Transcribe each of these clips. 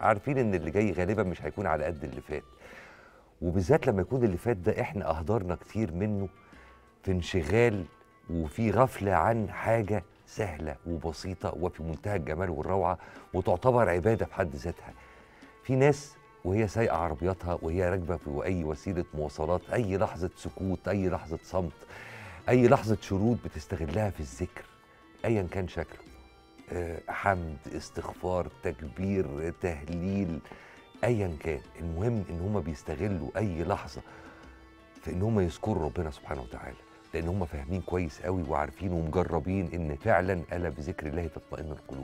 عارفين ان اللي جاي غالبا مش هيكون على قد اللي فات وبالذات لما يكون اللي فات ده احنا اهدرنا كتير منه في انشغال وفي غفله عن حاجه سهله وبسيطه وفي منتهى الجمال والروعه وتعتبر عباده في حد ذاتها في ناس وهي سايقه عربياتها وهي راكبه في اي وسيله مواصلات اي لحظه سكوت اي لحظه صمت اي لحظه شرود بتستغلها في الذكر ايا كان شكله آه، حمد استغفار تكبير تهليل ايا كان المهم ان هم بيستغلوا اي لحظه في ان هم يذكروا ربنا سبحانه وتعالى لان هم فاهمين كويس قوي وعارفين ومجربين ان فعلا الا بذكر الله تطمئن القلوب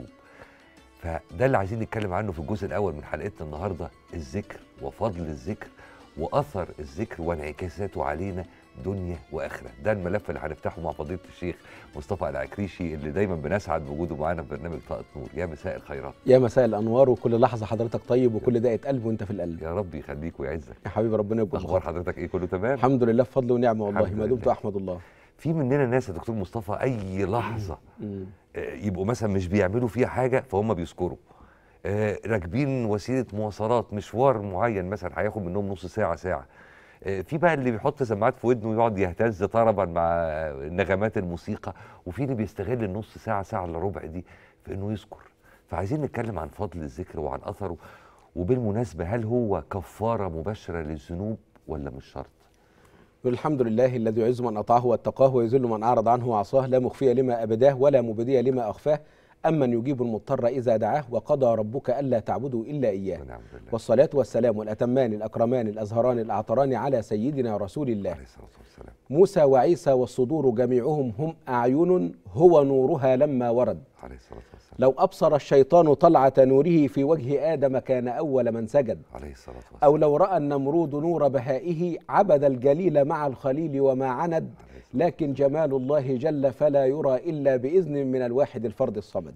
فده اللي عايزين نتكلم عنه في الجزء الاول من حلقتنا النهارده الذكر وفضل الذكر واثر الذكر وانعكاساته علينا دنيا واخره ده الملف اللي هنفتحه مع فضيله الشيخ مصطفى العكريشي اللي دايما بنسعد بوجوده معانا في برنامج طاقه نور يا مساء الخيرات يا مساء الانوار وكل لحظه حضرتك طيب وكل دقه قلب وانت في القلب يا رب يخليك ويعزك يا حبيبي ربنا يكون اخبار بخير. حضرتك ايه كله تمام الحمد لله بفضل ونعمه والله الحمد ما دمت لله. احمد الله في مننا ناس يا دكتور مصطفى اي لحظه مم. آه، يبقوا مثلا مش بيعملوا فيها حاجه فهم بيذكروا آه، راكبين وسيله مواصلات مشوار معين مثلا هياخد منهم نص ساعه ساعه آه، في بقى اللي بيحط سماعات في ودنه ويقعد يهتز طربا مع نغمات الموسيقى وفي اللي بيستغل النص ساعه ساعه الا ربع دي في انه يذكر فعايزين نتكلم عن فضل الذكر وعن اثره وبالمناسبه هل هو كفاره مباشره للذنوب ولا مش شرط؟ يقول الحمد لله الذي يعز من اطاعه واتقاه ويذل من اعرض عنه وعصاه لا مخفي لما ابداه ولا مبدي لما اخفاه امن يجيب المضطر اذا دعاه وقضى ربك الا تعبدوا الا اياه ونعم بالله والصلاه والسلام الاتمان الاكرمان الازهران الاعطران على سيدنا رسول الله عليه الصلاه والسلام موسى وعيسى والصدور جميعهم هم اعين هو نورها لما ورد عليه الصلاه والسلام لو أبصر الشيطان طلعة نوره في وجه آدم كان أول من سجد عليه الصلاه والسلام أو لو رأى النمرود نور بهائه عبد الجليل مع الخليل وما عند عليه الصلاة لكن جمال الله جل فلا يرى إلا بإذن من الواحد الفرد الصمد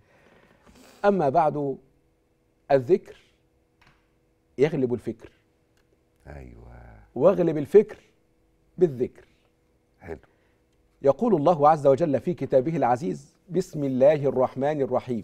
أما بعد الذكر يغلب الفكر ايوه واغلب الفكر بالذكر حلو يقول الله عز وجل في كتابه العزيز بسم الله الرحمن الرحيم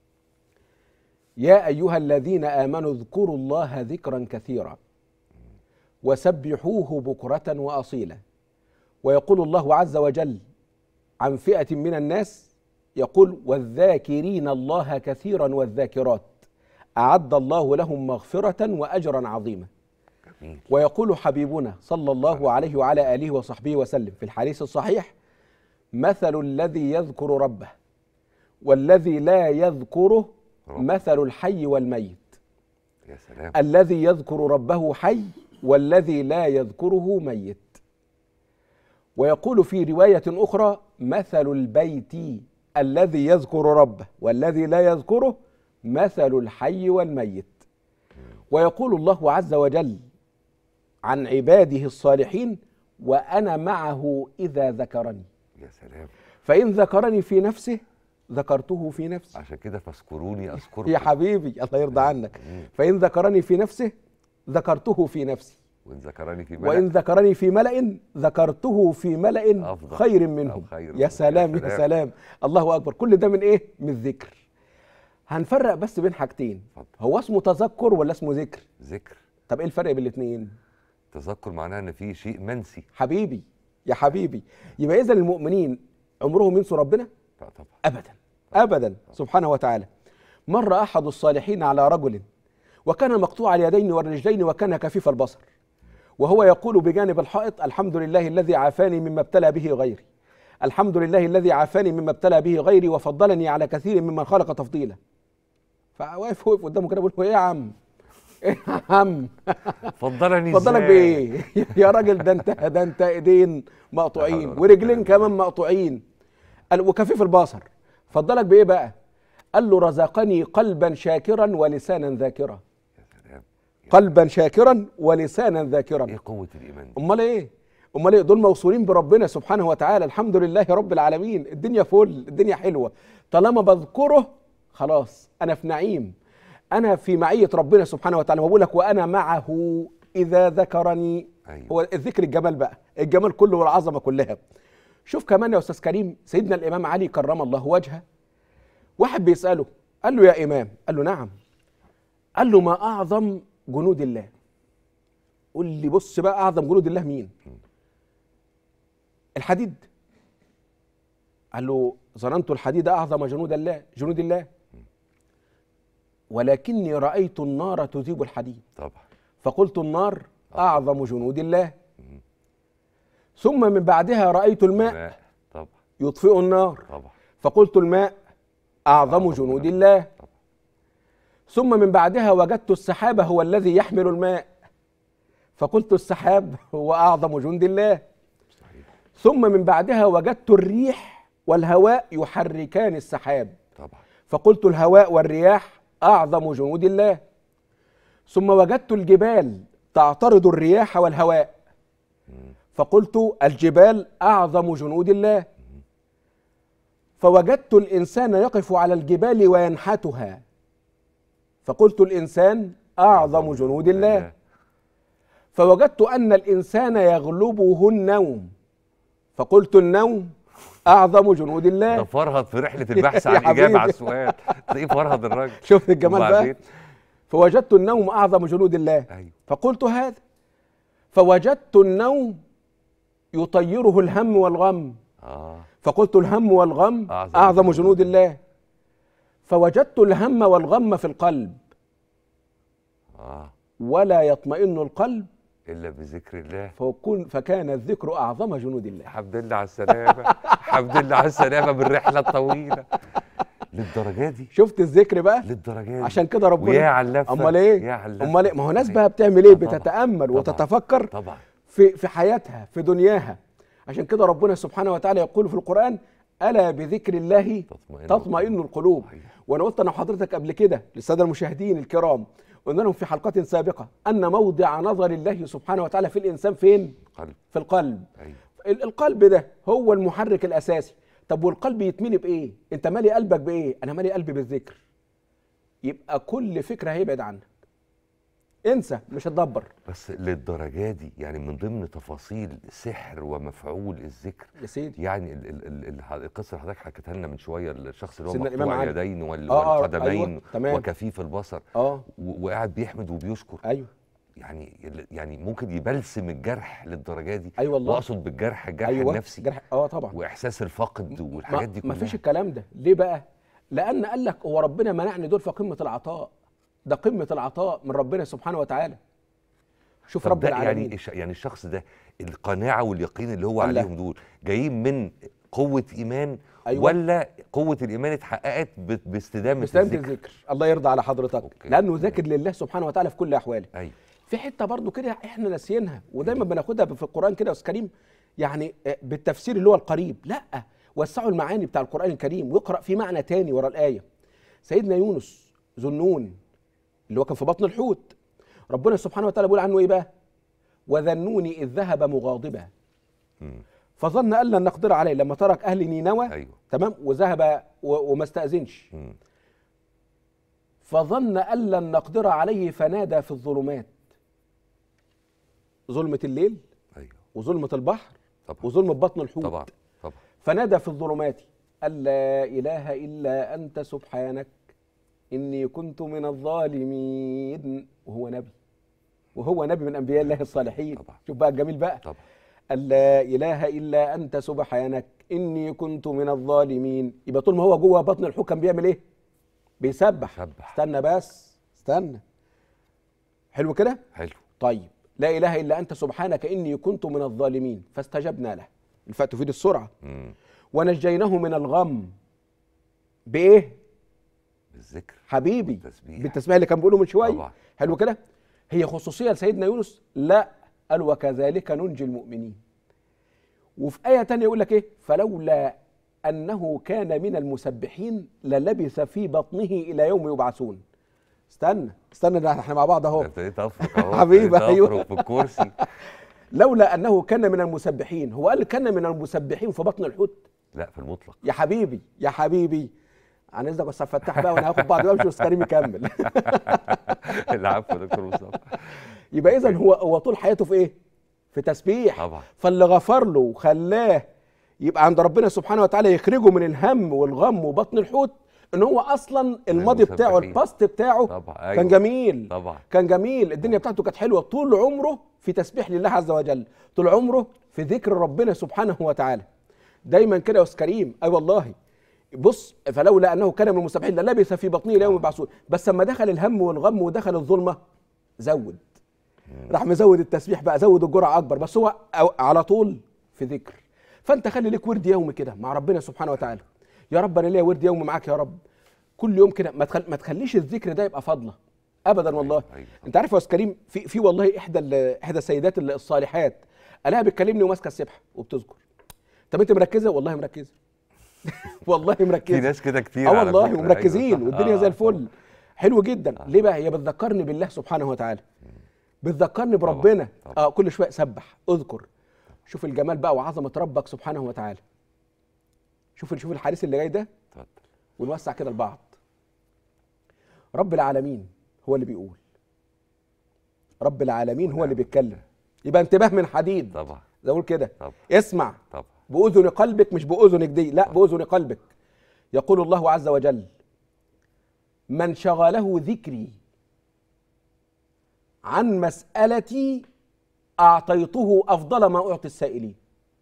يا ايها الذين امنوا اذكروا الله ذكرا كثيرا وسبحوه بكره واصيلا ويقول الله عز وجل عن فئه من الناس يقول والذاكرين الله كثيرا والذاكرات اعد الله لهم مغفره واجرا عظيما جميل ويقول حبيبنا صلى الله عليه وعلى اله وصحبه وسلم في الحديث الصحيح مثل الذي يذكر ربه والذي لا يذكره رب. مثل الحي والميت يا سلام الذي يذكر ربه حي والذي لا يذكره ميت ويقول في روايه اخرى مثل البيت الذي يذكر ربه والذي لا يذكره مثل الحي والميت ويقول الله عز وجل عن عباده الصالحين وانا معه اذا ذكرني يا سلام فان ذكرني في نفسه ذكرته في نفسي عشان كده فاذكروني اذكركم يا حبيبي الله يرضى عنك مم. فان ذكرني في نفسه ذكرته في نفسي وان ذكرني في وان ملأ ذكرني في ملأ ذكرته في ملأ أفضل خير أو منهم خير يا منهم. سلام يا يا سلام. سلام الله اكبر كل ده من ايه من الذكر هنفرق بس بين حاجتين اتفضل. هو اسمه تذكر ولا اسمه ذكر ذكر طب ايه الفرق بين الاثنين تذكر معناه ان في شيء منسي حبيبي يا حبيبي يبقى اذا المؤمنين عمرهم ينسوا ربنا لا طبعا ابدا ابدا سبحانه وتعالى مر احد الصالحين على رجل وكان مقطوع اليدين والرجلين وكان كفيف البصر وهو يقول بجانب الحائط الحمد لله الذي عافاني مما ابتلى به غيري الحمد لله الذي عافاني مما ابتلى به غيري وفضلني على كثير ممن خلق تفضيلا فواقف وقف قدامه كده بيقول له ايه يا عم ايه يا عم فضلني فضلك إزاي؟ بايه يا راجل ده انت ده انت ايدين لا مقطوعين حول ولا ورجلين قوة إلا كمان مقطوعين قال وكفيف البصر فضلك بايه بقى قال له رزقني قلبا شاكرا ولسانا ذاكرا يا سلام قلبا شاكرا ولسانا ذاكرا ايه قوه الايمان دي امال ايه امال ايه دول موصولين بربنا سبحانه وتعالى الحمد لله رب العالمين الدنيا فل الدنيا حلوه طالما بذكره خلاص انا في نعيم انا في معيه ربنا سبحانه وتعالى بقول لك وانا معه اذا ذكرني أيوة. هو الذكر الجمال بقى الجمال كله والعظمه كلها شوف كمان يا استاذ كريم سيدنا الامام علي كرم الله وجهه واحد بيساله قال له يا امام قال له نعم قال له ما اعظم جنود الله قول لي بص بقى اعظم جنود الله مين الحديد قال له ظننت الحديد اعظم جنود الله جنود الله ولكني رايت النار تذيب الحديد طبعا فقلت النار اعظم جنود الله ثم من بعدها رايت الماء لا طبعا يطفئ النار طبعا فقلت الماء اعظم أعظم جنود جنود الله طبعا. ثم من بعدها وجدت السحاب هو الذي يحمل الماء فقلت السحاب هو اعظم جند الله صحيح ثم من بعدها وجدت الريح والهواء يحركان السحاب طبعا فقلت الهواء والرياح اعظم جنود الله ثم وجدت الجبال تعترض الرياح والهواء فقلت الجبال اعظم جنود الله فوجدت الانسان يقف على الجبال وينحتها فقلت الانسان اعظم جنود الله فوجدت ان الانسان يغلبه النوم فقلت النوم اعظم جنود ده الله فرهد في رحله البحث يا عن اجابه على حبيبي. السؤال تلاقيه فرهد الراجل شوف الجمال بقى وبعدين؟ فوجدت النوم اعظم جنود الله ايوه فقلت هذا فوجدت النوم يطيره الهم والغم اه فقلت الهم والغم أعظم اعظم جنود جنود الله فوجدت الهم والغم في القلب اه ولا يطمئن القلب الا بذكر الله فكون فكان الذكر اعظم جنود الله الحمد لله على السلامه الحمد لله على السلامه بالرحله الطويله للدرجه دي شفت الذكر بقى للدرجه دي عشان كده ربنا ويا على اللفه امال ايه يا على اللفة. امال ايه ما هو ناس بقى بتعمل ايه آه طبعاً. بتتامل طبعاً. وتتفكر طبعا في في حياتها في دنياها عشان كده ربنا سبحانه وتعالى يقول في القرآن ألا بذكر الله تطمئن تطمئن القلوب صحيح. وأنا قلت أنا وحضرتك قبل كده للسادة المشاهدين الكرام قلنا لهم في حلقات سابقة أن موضع نظر الله سبحانه وتعالى في الإنسان فين؟ قلب في القلب ايوه ال- القلب ده هو المحرك الأساسي طب والقلب يتملي بإيه؟ أنت مالي قلبك بإيه؟ أنا مالي قلبي بالذكر يبقى كل فكرة هيبعد عنك انسى مش هتدبر بس للدرجه دي يعني من ضمن تفاصيل سحر ومفعول الذكر يا سيدي يعني ال ال ال ال القصه اللي حضرتك حكيتها لنا من شويه الشخص اللي هو سيدنا الإمام مقطوع علي. اليدين وال- آه، آه، والقدمين أيوة، تمام. وكفيف البصر اه و- وقاعد بيحمد وبيشكر ايوه يعني يعني ممكن يبلسم الجرح للدرجه دي أيوة والله. واقصد بالجرح الجرح ايوه النفسي جرح اه طبعا واحساس الفقد والحاجات دي ما كلها ما فيش الكلام ده ليه بقى لان قال لك هو ربنا منعني دول في قمه العطاء ده قمه العطاء من ربنا سبحانه وتعالى شوف طب رب ده العالمين يعني الش- يعني الشخص ده القناعه واليقين اللي هو الله. عليهم دول جايين من قوه ايمان أيوة. ولا قوه الايمان اتحققت ب- باستدامه باستلامة الذكر الذكر الله يرضى على حضرتك أوكي. لانه ذاكر لله سبحانه وتعالى في كل احواله ايوه في حته برضو كده احنا ناسيينها ودايما بناخدها في القران كده يا استاذ كريم يعني آه، بالتفسير اللي هو القريب لا وسعوا المعاني بتاع القران الكريم واقرا في معنى تاني ورا الايه سيدنا يونس ذو النون اللي هو كان في بطن الحوت ربنا سبحانه وتعالى بيقول عنه ايه بقى وذنوني اذ ذهب مغاضبا مم. فظن ان لن نقدر عليه لما ترك اهل نينوى ايوه تمام وذهب و- وما استاذنش مم. فظن ان لن نقدر عليه فنادى في الظلمات ظلمه الليل ايوه وظلمه البحر طبعا وظلمه بطن الحوت طبعا طبعا فنادى في الظلمات أن لا إله إلا أنت سبحانك إني كنت من الظالمين وهو نبي وهو نبي من أنبياء الله الصالحين طبعا. شوف بقى الجميل بقى طبعا أن لا إله إلا أنت سبحانك إني كنت من الظالمين يبقى طول ما هو جوه بطن الحوت كان بيعمل إيه؟ بيسبح سبح استنى بس استنى حلو كده؟ حلو طيب لا إله إلا أنت سبحانك إني كنت من الظالمين فاستجبنا له الفاء تفيد السرعة مم. ونجيناه من الغم بايه بالذكر حبيبي بالتسبيح. بالتسبيح اللي كان بيقوله من شويه طبعا. حلو كده هي خصوصيه لسيدنا يونس لا قال وكذلك ننجي المؤمنين وفي ايه تانية يقول لك ايه فلولا انه كان من المسبحين للبث في بطنه الى يوم يبعثون استنى استنى ده احنا مع بعض ده اهو ابتديت افرك اهو حبيبي، ابتديت أيوة. افرك في الكرسي لولا انه كان من المسبحين هو قال كان من المسبحين في بطن الحوت لا في المطلق يا حبيبي يا حبيبي عن اذنك بس فتح بقى وانا هاخد بعض وامشي واستاذ كريم يكمل العفو يا دكتور مصطفى يبقى اذا هو هو طول حياته في ايه؟ في تسبيح طبعا فاللي غفر له وخلاه يبقى عند ربنا سبحانه وتعالى يخرجه من الهم والغم وبطن الحوت ان هو اصلا الماضي بتاعه المسبحين. الباست بتاعه طبعا أيوة. كان جميل طبعا كان جميل الدنيا بتاعته كانت حلوه طول عمره في تسبيح لله عز وجل طول عمره في ذكر ربنا سبحانه وتعالى دايما كده يا استاذ كريم اي أيوة والله بص فلولا انه كان من المسبحين للبث في بطنه الى يوم يبعثون بس لما دخل الهم والغم ودخل الظلمه زود راح مزود التسبيح بقى زود الجرعه اكبر بس هو أو- على طول في ذكر فانت خلي لك ورد يومي كده مع ربنا سبحانه وتعالى يا رب انا ليا ورد يومي معاك يا رب كل يوم كده ما تخل... ما تخليش الذكر ده يبقى فضله ابدا والله أيوة. انت عارف يا استاذ كريم في في والله احدى ال- احدى السيدات ال- الصالحات الاقيها بتكلمني وماسكه السبحه وبتذكر طب انت مركزه والله مركزه والله في مركزه ناس كده كتير اه على والله فكرة. ومركزين أيوة صح. والدنيا آه، زي طبعاً. الفل حلو جدا ليه بقى هي بتذكرني بالله سبحانه وتعالى بتذكرني بربنا طبعاً. اه كل شويه سبح اذكر شوف الجمال بقى وعظمه ربك سبحانه وتعالى شوف شوف الحديث اللي جاي ده اتفضل ونوسع كده لبعض رب العالمين هو اللي بيقول رب العالمين هو اللي بيتكلم يبقى انتباه من حديد طبعا زي اقول كده طبعا اسمع طبعا بأذن قلبك مش بأذنك دي لا بأذن قلبك يقول الله عز وجل من شغله ذكري عن مسألتي أعطيته أفضل ما أعطي السائلين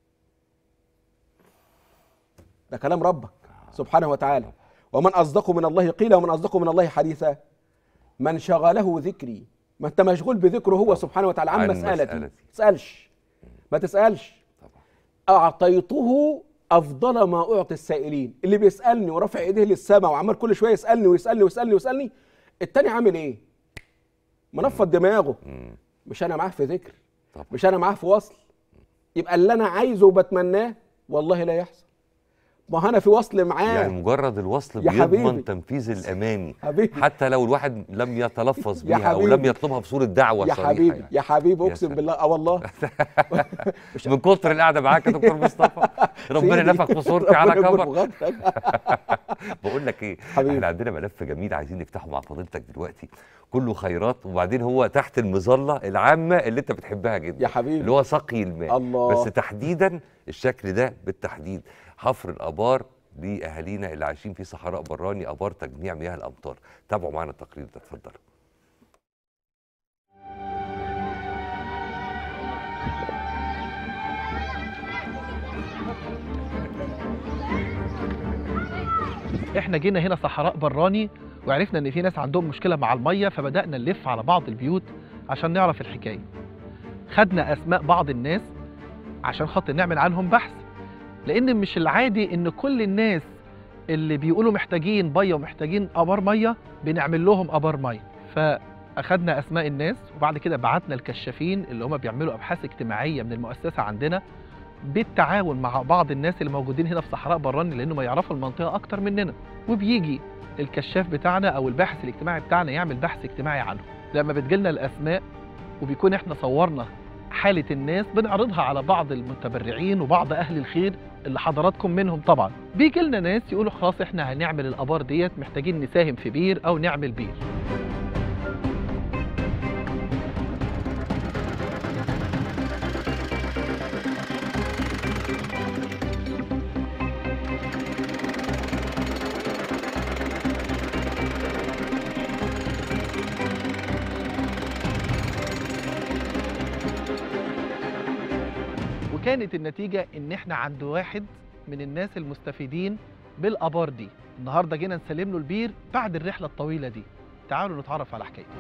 ده كلام ربك سبحانه وتعالى ومن أصدق من الله قيل ومن أصدق من الله حديثا من شغله ذكري ما أنت مشغول بذكره هو سبحانه وتعالى عن, عن مسألتي مسألتي. ما تسألش ما تسألش طبعا اعطيته افضل ما اعطي السائلين اللي بيسالني ورافع ايديه للسماء وعمال كل شويه يسالني ويسالني ويسالني ويسالني التاني عامل ايه منفض دماغه مم. مش انا معاه في ذكر طبعا. مش انا معاه في وصل يبقى اللي انا عايزه وبتمناه والله لا يحصل ما انا في وصل معاه يعني مجرد الوصل يا بيضمن حبيبي. تنفيذ الاماني حبيبي حتى لو الواحد لم يتلفظ يا بيها او حبيبي. لم يطلبها بصوره دعوه يا صريحه حبيبي يعني. يا حبيبي يا اقسم سلام. بالله اه والله من كتر القعده معاك يا دكتور مصطفى ربنا سيدي. نفخ في صورتي على ربنا يكون كبر في غضبك. بقول لك ايه حبيبي. احنا عندنا ملف جميل عايزين نفتحه مع فضيلتك دلوقتي كله خيرات وبعدين هو تحت المظله العامه اللي انت بتحبها جدا يا حبيبي. اللي هو سقي الماء الله. بس تحديدا الشكل ده بالتحديد حفر الابار لاهالينا اللي عايشين في صحراء براني ابار تجميع مياه الامطار تابعوا معانا التقرير ده اتفضلوا احنا جينا هنا صحراء براني وعرفنا ان في ناس عندهم مشكله مع الميه فبدانا نلف على بعض البيوت عشان نعرف الحكايه خدنا اسماء بعض الناس عشان خاطر نعمل عنهم بحث لان مش العادي ان كل الناس اللي بيقولوا محتاجين بيه ومحتاجين ابار ميه بنعمل لهم ابار ميه فاخدنا اسماء الناس وبعد كده بعتنا الكشافين اللي هم بيعملوا ابحاث اجتماعيه من المؤسسه عندنا بالتعاون مع بعض الناس اللي موجودين هنا في صحراء براني لانهم يعرفوا المنطقه اكتر مننا وبيجي الكشاف بتاعنا او الباحث الاجتماعي بتاعنا يعمل بحث اجتماعي عنهم لما بتجيلنا الاسماء وبيكون احنا صورنا حاله الناس بنعرضها على بعض المتبرعين وبعض اهل الخير اللي حضراتكم منهم طبعا بيجي لنا ناس يقولوا خلاص احنا هنعمل الابار ديت محتاجين نساهم في بير او نعمل بير وكانت النتيجة إن إحنا عند واحد من الناس المستفيدين بالآبار دي النهاردة جينا نسلم له البير بعد الرحلة الطويلة دي تعالوا نتعرف على حكايته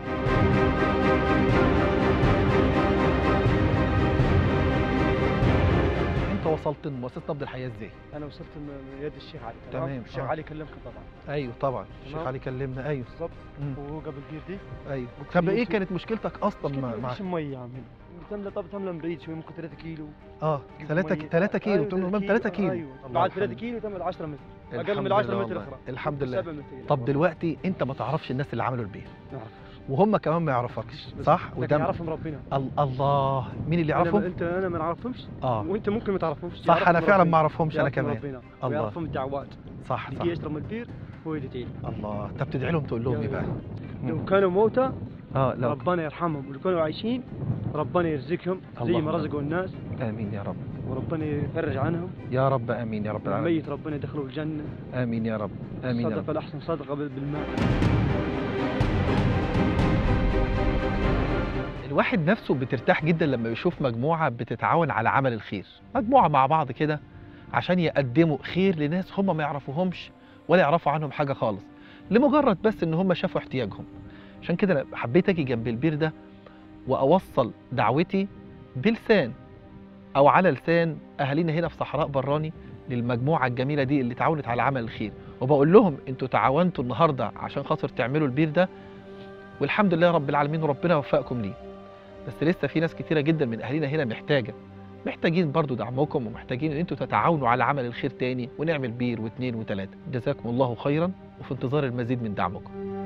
أنت وصلت لمؤسسة نبض الحياة إزاي؟ انا وصلت من يد الشيخ علي تمام، الشيخ آه. علي كلمك طبعا أيوه طبعا الشيخ تمام. علي كلمنا أيوه بالضبط مم. وهو قبل البير دي أيوه وكان طب إيه يوتيوب. كانت مشكلتك أصلا مع مع مش ميه عم تملى طب تملى من بعيد شوي ممكن 3 كيلو آه 3 3 كيلو بتقول لهم 3 كيلو ايوه الله بعد الحمد 3 كيلو تملى 10 متر اقل الحمد من 10 لله متر والله. اخرى الحمد لله 7 متر طب دلوقتي أنت ما تعرفش الناس اللي عملوا البير نعرف وهم كمان ما يعرفكش صح لكن وده يعرفهم ربنا ال- الله مين اللي أنا ما- يعرفهم انت انا ما نعرفهمش اه وانت ممكن ما تعرفهمش صح انا يعرفهم فعلا ربنا. ما اعرفهمش انا يعرفهم كمان ربنا الله. ويعرفهم الدعوات صح صح يجي يشرب من البير هو يدعي له. الله طب تدعي لهم تقول لهم ايه بقى لو كانوا موتى اه لو ربنا يرحمهم ولو كانوا عايشين ربنا يرزقهم زي اللهم ما رزقوا الناس امين يا رب وربنا يفرج عنهم يا رب امين يا رب العالمين الميت ربنا يدخله الجنة امين يا رب امين يا رب صدقة الأحسن صدقة بال- بالمال الواحد نفسه بترتاح جدا لما يشوف مجموعة بتتعاون على عمل الخير مجموعة مع بعض كده عشان يقدموا خير لناس هم ما يعرفوهمش ولا يعرفوا عنهم حاجة خالص لمجرد بس ان هم شافوا احتياجهم عشان كده أنا حبيت اجي جنب البير ده واوصل دعوتي بلسان او على لسان اهالينا هنا في صحراء براني للمجموعة الجميلة دي اللي تعاونت على عمل الخير وبقول لهم انتوا تعاونتوا النهاردة عشان خاطر تعملوا البير ده والحمد لله رب العالمين وربنا وفقكم ليه بس لسه في ناس كتيرة جدا من أهالينا هنا محتاجة محتاجين برضو دعمكم ومحتاجين ان انتوا تتعاونوا على عمل الخير تاني ونعمل بير واثنين وثلاثة جزاكم الله خيرا وفي انتظار المزيد من دعمكم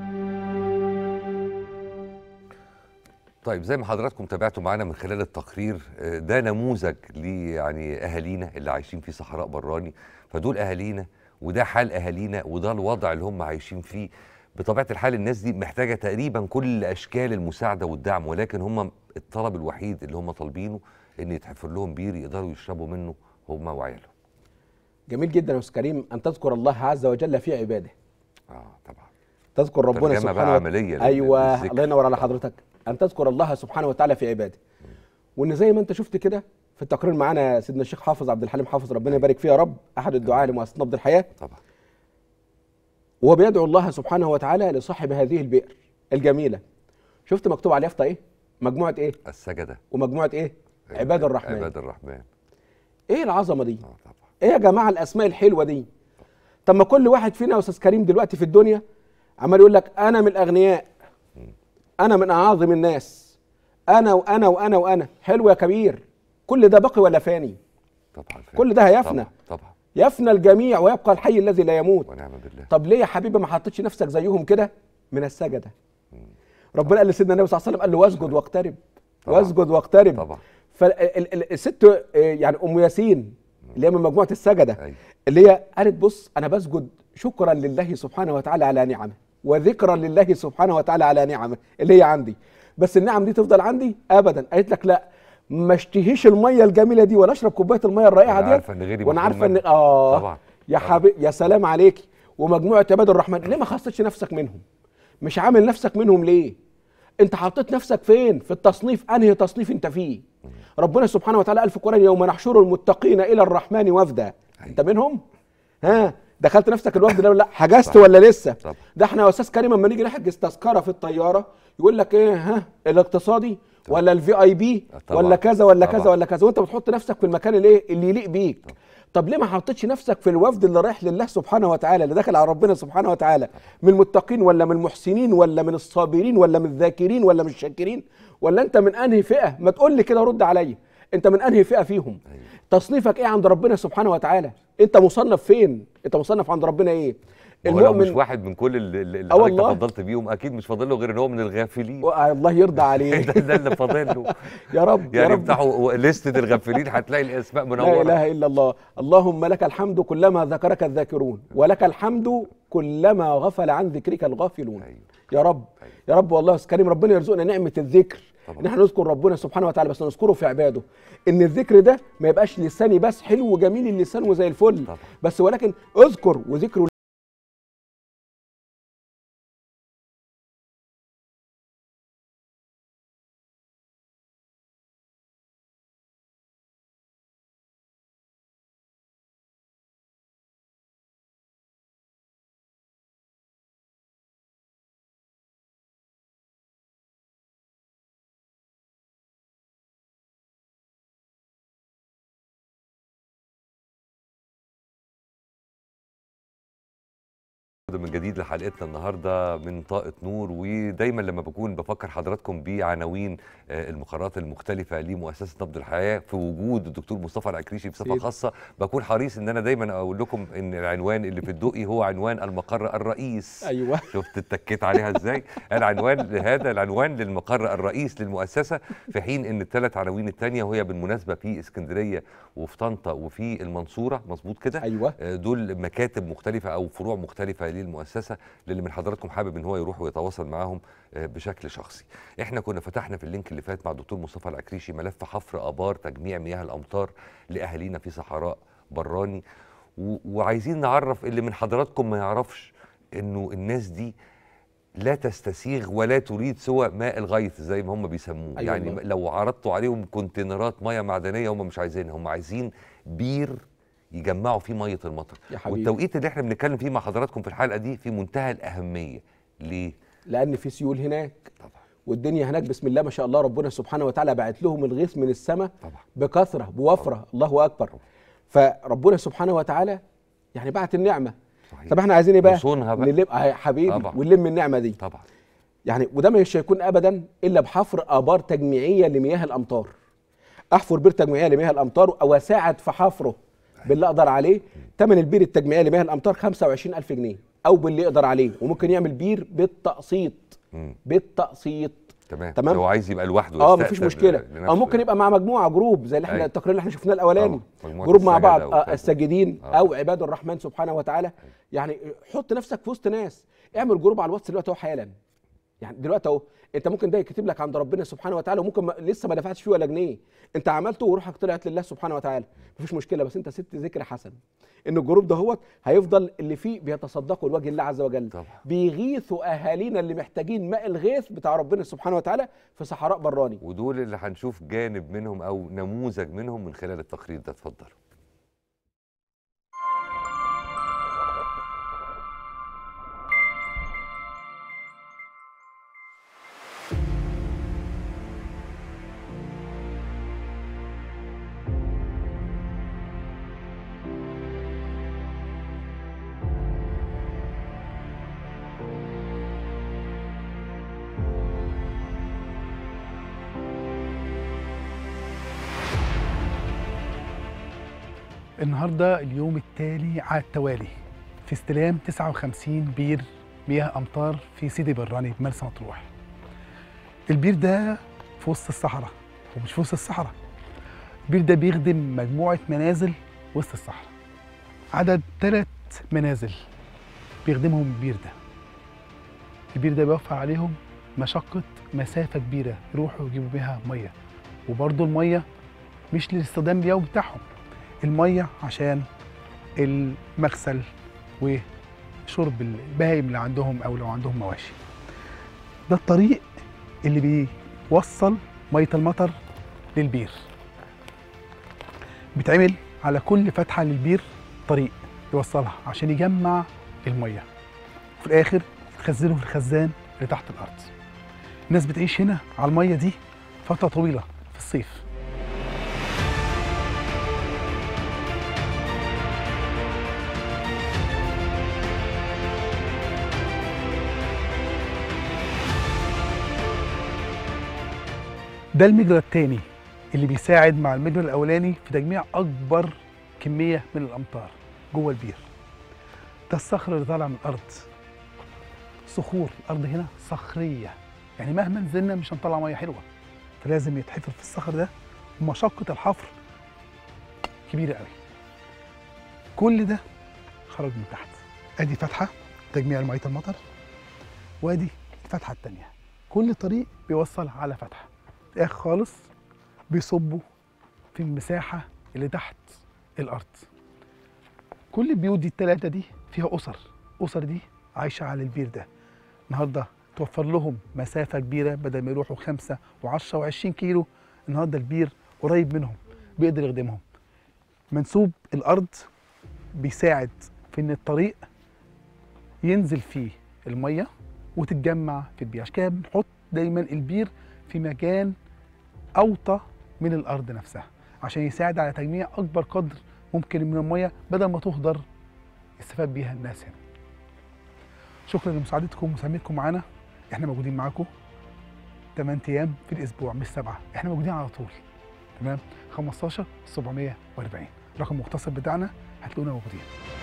طيب زي ما حضراتكم تابعتوا معانا من خلال التقرير آه، ده نموذج ل يعني اهالينا اللي عايشين في صحراء براني فدول اهالينا وده حال اهالينا وده الوضع اللي هم عايشين فيه بطبيعه الحال الناس دي محتاجه تقريبا كل اشكال المساعده والدعم ولكن هم الطلب الوحيد اللي هم طالبينه ان يتحفر لهم بير يقدروا يشربوا منه هم وعيالهم جميل جدا يا استاذ كريم ان تذكر الله عز وجل في عباده اه طبعا تذكر ربنا ترجمة سبحانه بقى وت- عملية لل- ايوه للذكر. الله ينور على حضرتك ان تذكر الله سبحانه وتعالى في عباده وان زي ما انت شفت كده في التقرير معانا سيدنا الشيخ حافظ عبد الحليم حافظ ربنا يبارك فيه يا رب احد الدعاء لمؤسسه نبض الحياه طبعا وهو بيدعو الله سبحانه وتعالى لصاحب هذه البئر الجميله شفت مكتوب على اليافطه ايه مجموعه ايه السجده ومجموعه ايه عباد الرحمن عباد الرحمن ايه العظمه دي اه طبعا ايه يا جماعه الاسماء الحلوه دي طب ما كل واحد فينا يا استاذ كريم دلوقتي في الدنيا عمال يقول لك انا من الاغنياء انا من اعاظم الناس انا وانا وانا وانا حلو يا كبير كل ده باقي ولا فاني طبعا فعلا. كل ده هيفنى. طبعا, طبعا يفنى الجميع ويبقى الحي الذي لا يموت ونعم بالله طب ليه يا حبيبي ما حطيتش نفسك زيهم كده من السجده ربنا قال لسيدنا النبي صلى الله عليه وسلم قال له واسجد واقترب طبعا. واسجد واقترب طبعا فالست آه، يعني ام ياسين اللي هي من مجموعه السجده أيوة. اللي هي قالت بص انا بسجد شكرا لله سبحانه وتعالى على نعمه وذكرا لله سبحانه وتعالى على نعمه اللي هي عندي بس النعم دي تفضل عندي ابدا قالت لك لا ما اشتهيش الميه الجميله دي ولا اشرب كوبايه الميه الرائعه وأنا دي عارفة إن غيري وانا محروم عارفه ان منها. اه طبعا يا طبعا. حبيبي يا سلام عليكي ومجموعه عباد الرحمن ليه ما خصتش نفسك منهم مش عامل نفسك منهم ليه انت حطيت نفسك فين في التصنيف انهي تصنيف انت فيه ربنا سبحانه وتعالى قال في القران يوم نحشر المتقين الى الرحمن وفدا انت منهم ها دخلت نفسك الوفد ده ولا لا حجزت طبعا. ولا لسه طبعا. ده احنا يا استاذ كريم لما نيجي نحجز تذكره في الطياره يقول لك ايه ها الاقتصادي ولا الفي اي بي طبعا. ولا كذا ولا كذا طبعا. ولا كذا وانت بتحط نفسك في المكان اللي ايه اللي يليق بيك طب ليه ما حطيتش نفسك في الوفد اللي رايح لله سبحانه وتعالى اللي داخل على ربنا سبحانه وتعالى من المتقين ولا من المحسنين ولا من الصابرين ولا من الذاكرين ولا من الشاكرين ولا انت من انهي فئه ما تقول لي كده رد عليا انت من انهي فئه فيهم تصنيفك ايه عند ربنا سبحانه وتعالى انت مصنف فين انت مصنف عند ربنا ايه ما هو لو مش واحد من كل اللي, اللي آه حضرتك والله. تفضلت بيهم اكيد مش فاضل له غير ان هو من الغافلين و- الله يرضى عليه ده, ده اللي فاضل له يا رب يا يعني رب افتحوا لستة الغافلين هتلاقي الاسماء لا منوره اله الا الله اللهم لك الحمد كلما ذكرك الذاكرون ولك الحمد كلما غفل عن ذكرك الغافلون أيوة. يا رب أيوة. يا رب والله يا أستاذ كريم ربنا يرزقنا نعمه الذكر طبعا. ان احنا نذكر ربنا سبحانه وتعالى بس نذكره في عباده ان الذكر ده ما يبقاش لساني بس حلو وجميل اللسان وزي الفل طبعا. بس ولكن اذكر وذكر من جديد لحلقتنا النهارده من طاقة نور ودايما لما بكون بفكر حضراتكم بعناوين آه، المقررات المختلفة لمؤسسة نبض الحياة في وجود الدكتور مصطفى العكريشي بصفة سيد. خاصة بكون حريص ان انا دايما اقول لكم ان العنوان اللي في الدقي هو عنوان المقر الرئيس ايوه شفت اتكيت عليها ازاي العنوان هذا العنوان للمقر الرئيس للمؤسسه في حين ان الثلاث عناوين الثانيه وهي بالمناسبه في اسكندريه وفي طنطا وفي المنصوره مظبوط كده ايوه آه، دول مكاتب مختلفه او فروع مختلفه هذه المؤسسه للي من حضراتكم حابب ان هو يروح ويتواصل معاهم آه، بشكل شخصي احنا كنا فتحنا في اللينك اللي فات مع الدكتور مصطفى العكريشي ملف حفر ابار تجميع مياه الامطار لاهالينا في صحراء براني و- وعايزين نعرف اللي من حضراتكم ما يعرفش انه الناس دي لا تستسيغ ولا تريد سوى ماء الغيث زي ما هم بيسموه أيوة يعني والله. لو عرضتوا عليهم كونتينرات ميه معدنيه هم مش عايزينها هم عايزين بير يجمعوا فيه ميه المطر يا حبيبي والتوقيت اللي احنا بنتكلم فيه مع حضراتكم في الحلقه دي في منتهى الاهميه ليه لان في سيول هناك طبعا والدنيا هناك بسم الله ما شاء الله ربنا سبحانه وتعالى بعت لهم الغيث من السماء طبعا بكثره بوفره الله اكبر فربنا سبحانه وتعالى يعني بعت النعمه صحيح طب احنا عايزين ايه بقى؟ وصونها بقى. نلم آه يا حبيبي طبعا. ونلم النعمه دي طبعا يعني وده مش هيكون ابدا الا بحفر ابار تجميعيه لمياه الامطار احفر بير تجميعيه لمياه الامطار او اساعد في حفره باللي اقدر عليه ثمن البير التجميعيه لمياه الامطار 25000 جنيه او باللي يقدر عليه وممكن يعمل بير بالتقسيط مم. بالتقسيط تمام تمام. لو عايز يبقى لوحده اه يستأثر مفيش مشكله لنفسه او ممكن يعني. يبقى مع مجموعه جروب زي اللي احنا أيوة. التقرير اللي احنا شفناه الاولاني طبعا. مجموعة جروب مع السجدة بعض أو آه كذا. الساجدين آه. او عباد الرحمن سبحانه وتعالى يعني حط نفسك في وسط ناس اعمل جروب على الواتس دلوقتي اهو حالا يعني دلوقتي اهو انت ممكن ده يكتب لك عند ربنا سبحانه وتعالى وممكن ما لسه ما دفعتش فيه ولا جنيه انت عملته وروحك طلعت لله سبحانه وتعالى مفيش مشكله بس انت سبت ذكر حسن ان الجروب دهوت هيفضل اللي فيه بيتصدقوا لوجه الله عز وجل طبعا بيغيثوا اهالينا اللي محتاجين ماء الغيث بتاع ربنا سبحانه وتعالى في صحراء براني ودول اللي هنشوف جانب منهم او نموذج منهم من خلال التقرير ده اتفضل النهارده اليوم التالي على التوالي في استلام 59 بير مياه امطار في سيدي براني بمرسى مطروح. البير ده في وسط الصحراء ومش في وسط الصحراء. البير ده بيخدم مجموعه منازل وسط الصحراء. عدد ثلاث منازل بيخدمهم البير ده. البير ده بيوفر عليهم مشقة مسافة كبيرة يروحوا يجيبوا بيها مية وبرضه المية مش للاستخدام اليومي بتاعهم الميه عشان المغسل وشرب البهايم اللي عندهم او لو عندهم مواشي ده الطريق اللي بيوصل ميه المطر للبير بيتعمل على كل فتحه للبير طريق يوصلها عشان يجمع الميه وفي الاخر يتخزنوا في الخزان اللي تحت الارض الناس بتعيش هنا على الميه دي فتره طويله في الصيف ده المجرى الثاني اللي بيساعد مع المجرى الاولاني في تجميع اكبر كميه من الامطار جوه البير ده الصخر اللي طالع من الارض صخور الارض هنا صخريه يعني مهما نزلنا مش هنطلع ميه حلوه فلازم يتحفر في الصخر ده ومشقه الحفر كبيره قوي كل ده خرج من تحت ادي فتحه تجميع ميه المطر وادي الفتحه الثانيه كل طريق بيوصل على فتحه في الاخر خالص بيصبوا في المساحه اللي تحت الارض كل البيوت دي الثلاثه دي فيها اسر اسر دي عايشه على البير ده النهارده توفر لهم مسافه كبيره بدل ما يروحوا خمسة و10 و20 كيلو النهارده البير قريب منهم بيقدر يخدمهم منسوب الارض بيساعد في ان الطريق ينزل فيه الميه وتتجمع في البير عشان كده بنحط دايما البير في مكان اوطى من الارض نفسها عشان يساعد على تجميع اكبر قدر ممكن من الميه بدل ما تهدر يستفاد بيها الناس هنا شكرا لمساعدتكم ومساهمتكم معانا احنا موجودين معاكم 8 ايام في الاسبوع مش سبعه احنا موجودين على طول تمام 15 740 رقم مختصر بتاعنا هتلاقونا موجودين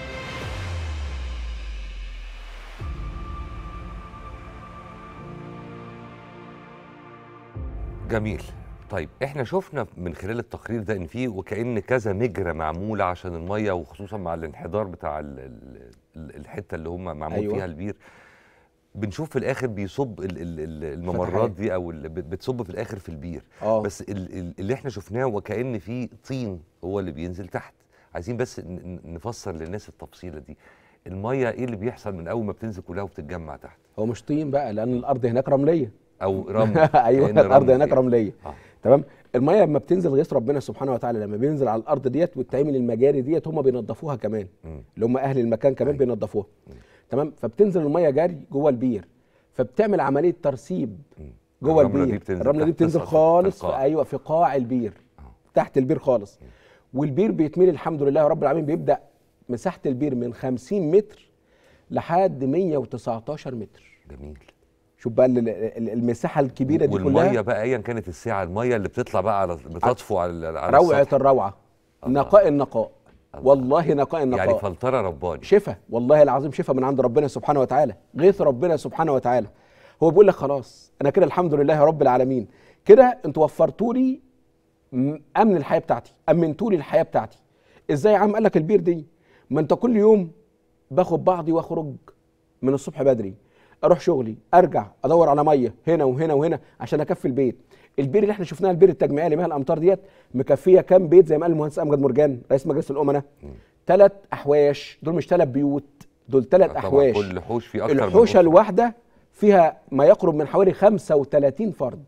جميل طيب احنا شفنا من خلال التقرير ده ان في وكأن كذا مجرى معموله عشان الميه وخصوصا مع الانحدار بتاع ال- ال- ال- الحته اللي هم معمول أيوة. فيها البير بنشوف في الاخر بيصب ال- ال- ال- الممرات فتحات. دي او ال- بت- بتصب في الاخر في البير اه بس ال- ال- اللي احنا شفناه وكأن في طين هو اللي بينزل تحت عايزين بس ن- ن- نفسر للناس التفصيله دي الميه ايه اللي بيحصل من اول ما بتنزل كلها وبتتجمع تحت هو مش طين بقى لان الارض هناك رمليه او رمل ايوه كأن الارض رمل هناك كده. رمليه آه. تمام الميه لما بتنزل غيث ربنا سبحانه وتعالى لما بينزل على الارض ديت وتعمل المجاري ديت هم بينظفوها كمان مم. اللي هم اهل المكان كمان أيوة. بينظفوها تمام فبتنزل الميه جاري جوه البير فبتعمل عمليه ترسيب مم. جوه الرملة دي البير بتنزل الرمله دي تحت بتنزل تسقط في خالص في القاع. ايوه في قاع البير آه. تحت البير خالص والبير بيتملي الحمد لله رب العالمين بيبدا مساحه البير من 50 متر لحد 119 متر جميل شوف بقى ال- ال- المساحه الكبيره دي والميه كلها بقى ايا كانت الساعه الميه اللي بتطلع بقى على بتطفو على على روعه السطح. الروعه الله. نقاء النقاء الله. والله نقاء النقاء يعني فلتره رباني شفا والله العظيم شفا من عند ربنا سبحانه وتعالى غيث ربنا سبحانه وتعالى هو بيقول لك خلاص انا كده الحمد لله رب العالمين كده انتوا وفرتوا لي م- امن الحياه بتاعتي امنتوا لي الحياه بتاعتي ازاي يا عم قال لك البير دي ما انت كل يوم باخد بعضي واخرج من الصبح بدري اروح شغلي ارجع ادور على ميه هنا وهنا وهنا عشان اكفي البيت البير اللي احنا شفناه البير التجميعي اللي مها الامطار ديت مكفيه كام بيت زي ما قال المهندس امجد مرجان رئيس مجلس الامناء ثلاث احواش دول مش ثلاث بيوت دول ثلاث طبعا احواش كل حوش فيه اكتر من الحوشه أسرة. الواحده فيها ما يقرب من حوالي 35 فرد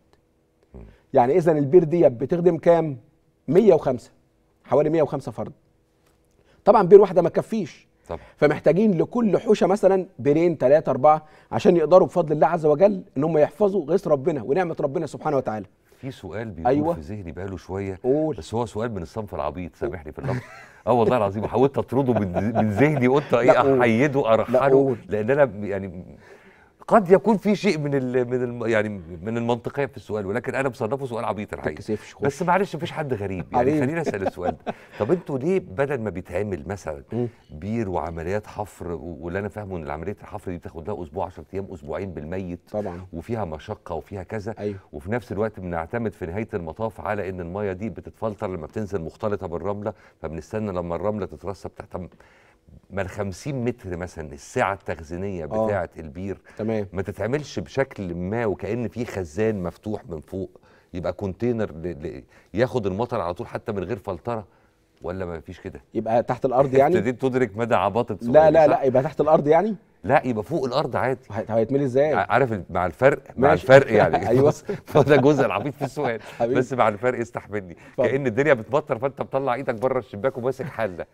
يعني اذا البير دي بتخدم كام 105 حوالي 105 فرد طبعا بير واحده ما تكفيش طبعا فمحتاجين لكل حوشه مثلا بيرين ثلاثه اربعه عشان يقدروا بفضل الله عز وجل ان هم يحفظوا غيث ربنا ونعمه ربنا سبحانه وتعالى في سؤال بيدور أيوة. في ذهني بقاله شويه قول بس هو سؤال من الصنف العبيط سامحني في اللفظ اه والله العظيم حاولت اطرده من من ذهني قلت ايه لا، قول. احيده لا، ارحله قول. لان انا يعني قد يكون في شيء من ال من ال يعني من المنطقيه في السؤال ولكن انا مصنفه سؤال عبيط الحقيقه تكسفش بس معلش مفيش حد غريب يعني حبيبي. خليني اسال السؤال ده طب انتوا ليه بدل ما بيتعمل مثلا مم. بير وعمليات حفر و- واللي انا فاهمه ان عمليه الحفر دي بتاخد لها اسبوع 10 ايام اسبوعين بالميت طبعا وفيها مشقه وفيها كذا ايوه وفي نفس الوقت بنعتمد في نهايه المطاف على ان الميه دي بتتفلتر لما بتنزل مختلطه بالرمله فبنستنى لما الرمله تترسب تحت ما ال 50 متر مثلا السعه التخزينيه آه. بتاعه البير تمام ما تتعملش بشكل ما وكأن في خزان مفتوح من فوق يبقى كونتينر ل... ل... ياخد المطر على طول حتى من غير فلتره ولا ما فيش كده يبقى تحت الارض يعني ابتديت تدرك مدى عباطه لا سؤالي، لا صح؟ لا يبقى تحت الارض يعني لا يبقى فوق الارض عادي هي- هيتملي ازاي ع- عارف ال- مع الفرق مع ماشي. الفرق يعني أيوة. بص، هو ده الجزء العبيط في السؤال حبيبي. بس مع الفرق استحملني اتفضل. كأن الدنيا بتمطر فانت مطلع ايدك بره الشباك وماسك حله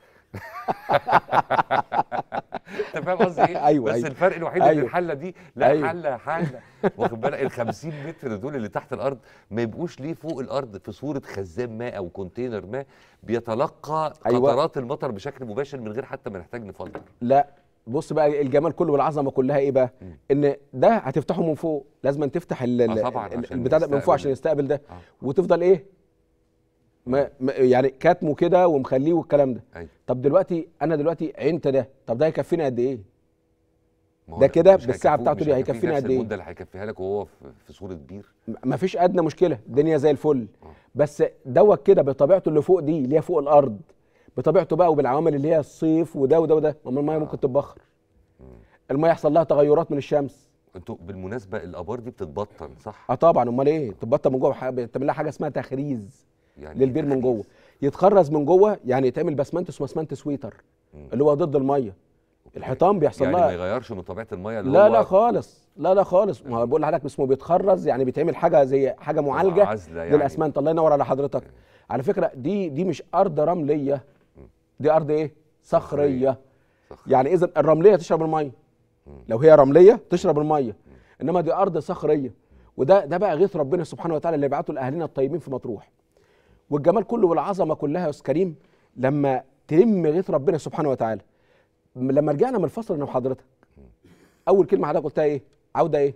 انت فاهم قصدي ايه؟ أيوة، بس أيوة. الفرق الوحيد ان أيوة. الحله دي لا أيوة. حله حله واخد بالك ال 50 متر دول اللي تحت الارض ما يبقوش ليه فوق الارض في صوره خزان ماء او كونتينر ماء بيتلقى أيوة. قطرات المطر بشكل مباشر من غير حتى ما نحتاج نفلتر لا بص بقى الجمال كله والعظمه كلها ايه بقى مم. ان ده هتفتحه من فوق لازم تفتح ال- آه ال- طبعاً، ال- عشان البتاع ده من فوق يستقبل. عشان يستقبل ده آه. وتفضل ايه ما ما- يعني كاتمه كده ومخليه والكلام ده أيوة. طب دلوقتي انا دلوقتي عينت ده طب ده هيكفيني قد ايه ما هو ده لا، كده مش بالساعة هيكفوه- بتاعته مش دي هيكفيه هيكفينا نفس قد إيه؟ المده اللي هيكفيها لك وهو في في صوره بير ما فيش ادنى مشكله الدنيا زي الفل آه. بس دوت كده بطبيعته اللي فوق دي اللي هي فوق الارض بطبيعته بقى وبالعوامل اللي هي الصيف وده وده وده ما الميه آه. ممكن تتبخر الميه يحصل لها تغيرات من الشمس انتوا بالمناسبه الابار دي بتتبطن صح؟ اه طبعا امال ايه تبطل من جوه ح- بتعمل لها حاجه اسمها تخريز يعني إيه للبير من تخريز؟ جوه يتخرز من جوه يعني يتعمل بسمنت اسمه اسمنت سويتر مم. اللي هو ضد الميه أوكي. الحيطان بيحصل يعني ما لها يغيرش من طبيعه الميه اللي لا هو لا خالص لا لا خالص ما هو بقول لحضرتك اسمه بيتخرز يعني بيتعمل حاجه زي حاجه معالجه عزله يعني للاسمنت الله ينور على حضرتك على فكره دي دي مش ارض رمليه دي ارض ايه صخريه صخر. يعني اذا الرمليه تشرب الميه لو هي رمليه تشرب الميه انما دي ارض صخريه وده ده بقى غيث ربنا سبحانه وتعالى اللي بعته لاهلنا الطيبين في مطروح والجمال كله والعظمه كلها يا استاذ كريم لما تلم غيث ربنا سبحانه وتعالى م- لما رجعنا من الفصل انا وحضرتك اول كلمه حضرتك قلتها ايه عوده ايه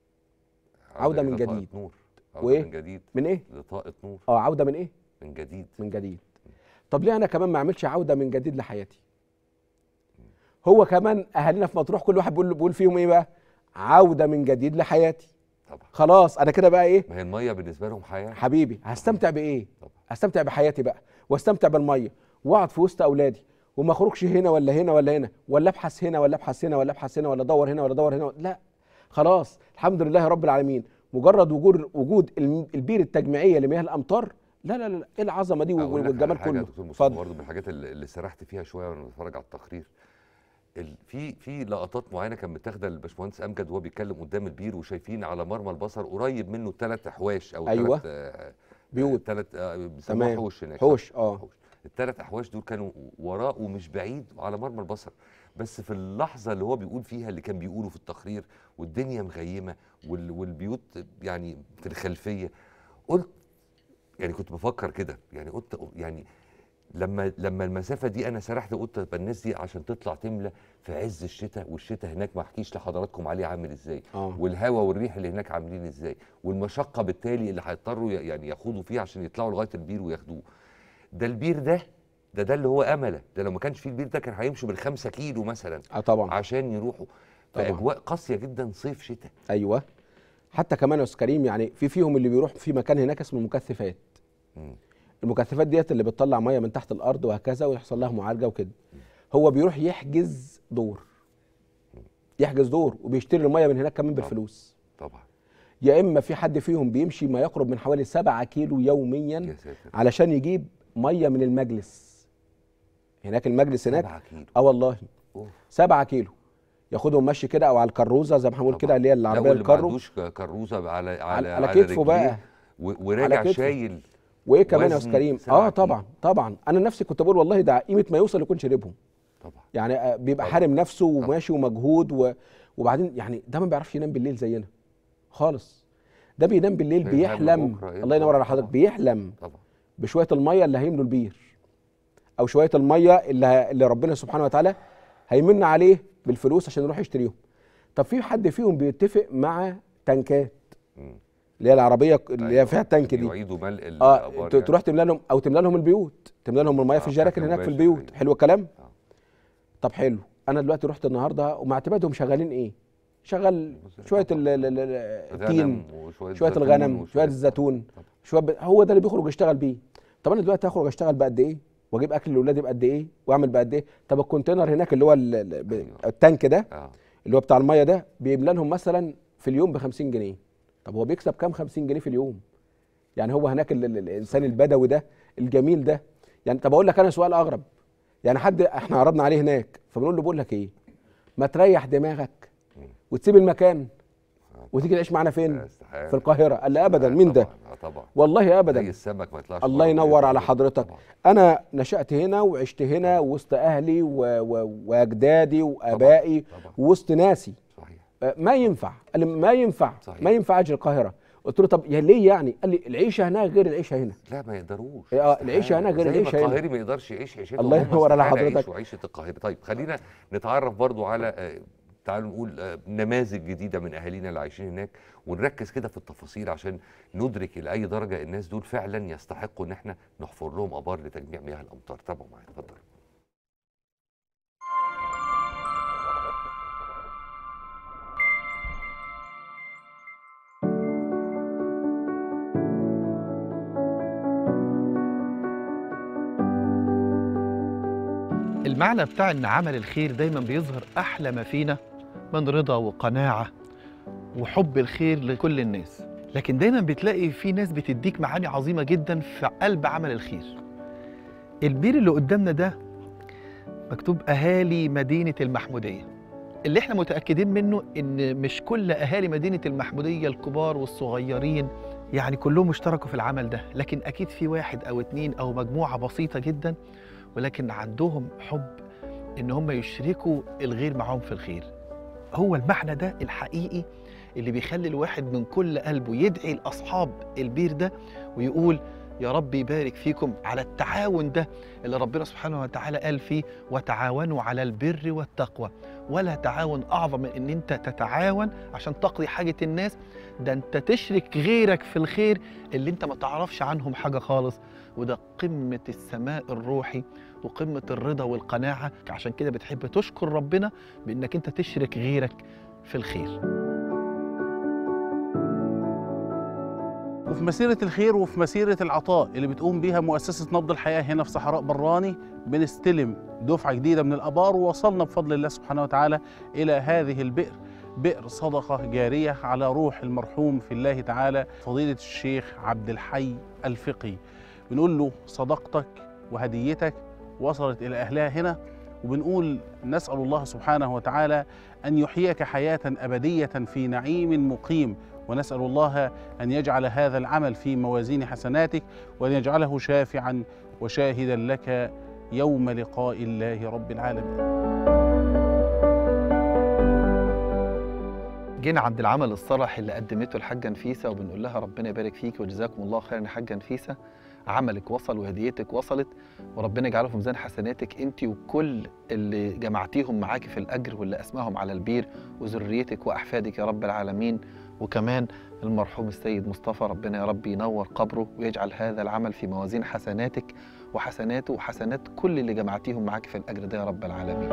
عودة من إلى طاقة جديد. نور عودة وإيه؟ من جديد من ايه لطاقه نور اه عوده من ايه من جديد من جديد طب ليه انا كمان ما اعملش عوده من جديد لحياتي هو كمان اهالينا في مطروح كل واحد بيقول بيقول فيهم ايه بقى عوده من جديد لحياتي طبعا خلاص انا كده بقى ايه ما هي الميه بالنسبه لهم حياه حبيبي هستمتع بايه طبعا هستمتع بحياتي بقى واستمتع بالميه واقعد في وسط اولادي وما اخرجش هنا ولا هنا ولا هنا ولا ابحث هنا ولا ابحث هنا ولا ابحث هنا ولا ادور هنا ولا ادور هنا لا خلاص الحمد لله رب العالمين مجرد وجود وجود الم- البير التجميعيه لمياه الامطار لا لا لا لا، ايه العظمه دي أقول لك على والجمال حاجة يا كله دكتور مصطفى اتفضل برضه من الحاجات اللي اللي سرحت فيها شويه وانا بتفرج على التقرير ال- في في لقطات معينه كان متاخده الباشمهندس امجد وهو بيتكلم قدام البير وشايفين على مرمى البصر قريب منه ثلاث احواش او أيوة. ثلاث بيوت. ثلاث بيسموها تمام. حوش هناك حوش اه الثلاث احواش دول كانوا وراه ومش بعيد على مرمى البصر بس في اللحظه اللي هو بيقول فيها اللي كان بيقوله في التقرير والدنيا مغيمه وال- والبيوت يعني في الخلفيه قلت يعني كنت بفكر كده يعني قلت يعني لما لما المسافه دي انا سرحت قلت طب الناس دي عشان تطلع تملى في عز الشتاء والشتاء هناك ما احكيش لحضراتكم عليه عامل ازاي اه والهواء والريح اللي هناك عاملين ازاي والمشقه بالتالي اللي هيضطروا ي- يعني ياخدوا فيها عشان يطلعوا لغايه البير وياخدوه ده البير ده ده ده اللي هو امله ده لو ما كانش فيه البير ده كان هيمشوا بالخمسة كيلو مثلا اه طبعا عشان يروحوا طبعاً. فاجواء قاسيه جدا صيف شتاء ايوه حتى كمان يا استاذ كريم يعني في فيهم اللي بيروح في مكان هناك اسمه مكثفات مم. المكثفات ديت اللي بتطلع ميه من تحت الارض وهكذا ويحصل لها معالجه وكده هو بيروح يحجز دور يحجز دور وبيشتري الميه من هناك كمان بالفلوس طبعا يا اما في حد فيهم بيمشي ما يقرب من حوالي 7 كيلو يوميا يا ساتر علشان يجيب ميه من المجلس هناك المجلس هناك 7 كيلو اه والله أوف. 7 كيلو ياخدهم مشي كده او على الكروزه زي ما هنقول كده طبعاً. اللي هي لا العربيه واللي ما الكارو عندوش ك- كروزه على على على, على على كتفه رجليه بقى و- وراجع كتفه. شايل وايه كمان يا وزن استاذ كريم سبعة اه كيلو. طبعا طبعا انا نفسي كنت بقول والله ده قيمه ما يوصل يكون شربهم طبعا يعني آه، بيبقى طبعاً. حارم نفسه وماشي ومجهود و... وبعدين يعني ده ما بيعرفش ينام بالليل زينا خالص ده بينام بالليل شايل هم بيحلم بكرة إيه الله ينور على طبعاً. حضرتك بيحلم طبعا بشويه الميه اللي هيملوا البير او شويه الميه اللي ه... اللي ربنا سبحانه وتعالى هيمن عليه بالفلوس عشان يروح يشتريهم طب في حد فيهم بيتفق مع تنكات مم. اللي هي العربيه اللي أيوة. هي فيها التانك دي يعيدوا ملء اه الابار ت- يعني. تروح تملى لهم او تملى لهم البيوت تملى لهم الميه آه، في الجراكن بشكل هناك في مباشر، البيوت أيوة. حلو الكلام آه. طب حلو انا دلوقتي رحت النهارده ومع اعتمادهم شغالين ايه شغال شويه ال- ال- ال- ال- التين غنم وشويه شويه زيتون الغنم وشوية- شويه الزيتون طبعاً. شويه ب... هو ده اللي بيخرج يشتغل بيه طب انا دلوقتي هخرج اشتغل بقد ايه واجيب اكل لاولادي بقد ايه واعمل بقد ايه طب الكونتينر هناك اللي هو ال- ال- ب- أيوة. التانك ده اه اللي هو بتاع الميه ده بيملى لهم مثلا في اليوم ب 50 جنيه طب هو بيكسب كام 50 جنيه في اليوم يعني هو هناك ال- ال- الانسان البدوي ده الجميل ده يعني طب اقول لك انا سؤال اغرب يعني حد احنا عرضنا عليه هناك فبنقول له بقول لك ايه ما تريح دماغك وتسيب المكان وتيجي تعيش معانا فين استحالة. في القاهره قال لي ابدا آه، مين ده طبعاً، اه طبعا والله زي ابدا السمك ما يطلعش الله بره ينور المية على كده. حضرتك طبعاً. انا نشات هنا وعشت هنا وسط اهلي و... و... واجدادي وابائي طبعاً. وسط ناسي صحيح آه، ما ينفع قال لي ما ينفع صحيح. ما ينفع اجي القاهره قلت له طب يا ليه يعني قال لي العيشه هناك غير العيشه هنا لا ما يقدروش آه، استحالة. العيشة هنا غير زي ما العيشة هنا. القاهري ما يقدرش يعيش عيشته الله هم ينور على استحالة حضرتك. يعيشوا عيشه القاهري طيب خلينا نتعرف برضو على آه، تعالوا نقول آه، نماذج جديده من اهالينا اللي عايشين هناك ونركز كده في التفاصيل عشان ندرك الى اي درجه الناس دول فعلا يستحقوا ان احنا نحفر لهم ابار لتجميع مياه الامطار تابعوا معايا اتفضلوا المعنى بتاع ان عمل الخير دايما بيظهر احلى ما فينا من رضا وقناعه وحب الخير لكل الناس لكن دايما بتلاقي في ناس بتديك معاني عظيمه جدا في قلب عمل الخير البير اللي قدامنا ده مكتوب اهالي مدينه المحموديه اللي احنا متاكدين منه ان مش كل اهالي مدينه المحموديه الكبار والصغيرين يعني كلهم اشتركوا في العمل ده لكن اكيد في واحد او اتنين او مجموعه بسيطه جدا ولكن عندهم حب ان هم يشركوا الغير معاهم في الخير هو المعنى ده الحقيقي اللي بيخلي الواحد من كل قلبه يدعي لاصحاب البير ده ويقول يا رب يبارك فيكم على التعاون ده اللي ربنا سبحانه وتعالى قال فيه وتعاونوا على البر والتقوى ولا تعاون اعظم من ان انت تتعاون عشان تقضي حاجه الناس ده انت تشرك غيرك في الخير اللي انت ما تعرفش عنهم حاجه خالص وده قمه السماء الروحي وقمه الرضا والقناعه عشان كده بتحب تشكر ربنا بانك انت تشرك غيرك في الخير وفي مسيرة الخير وفي مسيرة العطاء اللي بتقوم بيها مؤسسة نبض الحياة هنا في صحراء براني بنستلم دفعة جديدة من الآبار ووصلنا بفضل الله سبحانه وتعالى إلى هذه البئر بئر صدقة جارية على روح المرحوم في الله تعالى فضيلة الشيخ عبد الحي الفقي بنقول له صدقتك وهديتك وصلت إلى أهلها هنا وبنقول نسأل الله سبحانه وتعالى أن يحييك حياة أبدية في نعيم مقيم ونسأل الله أن يجعل هذا العمل في موازين حسناتك وأن يجعله شافعا وشاهدا لك يوم لقاء الله رب العالمين جينا عند العمل الصالح اللي قدمته الحاجة نفيسة وبنقول لها ربنا يبارك فيك وجزاكم الله خيرا يا حاجة نفيسة عملك وصل وهديتك وصلت وربنا يجعله في ميزان حسناتك انت وكل اللي جمعتيهم معاكي في الاجر واللي اسماهم على البير وذريتك واحفادك يا رب العالمين وكمان المرحوم السيد مصطفى ربنا يا رب ينور قبره ويجعل هذا العمل في موازين حسناتك وحسناته وحسنات كل اللي جمعتيهم معاكي في الاجر ده يا رب العالمين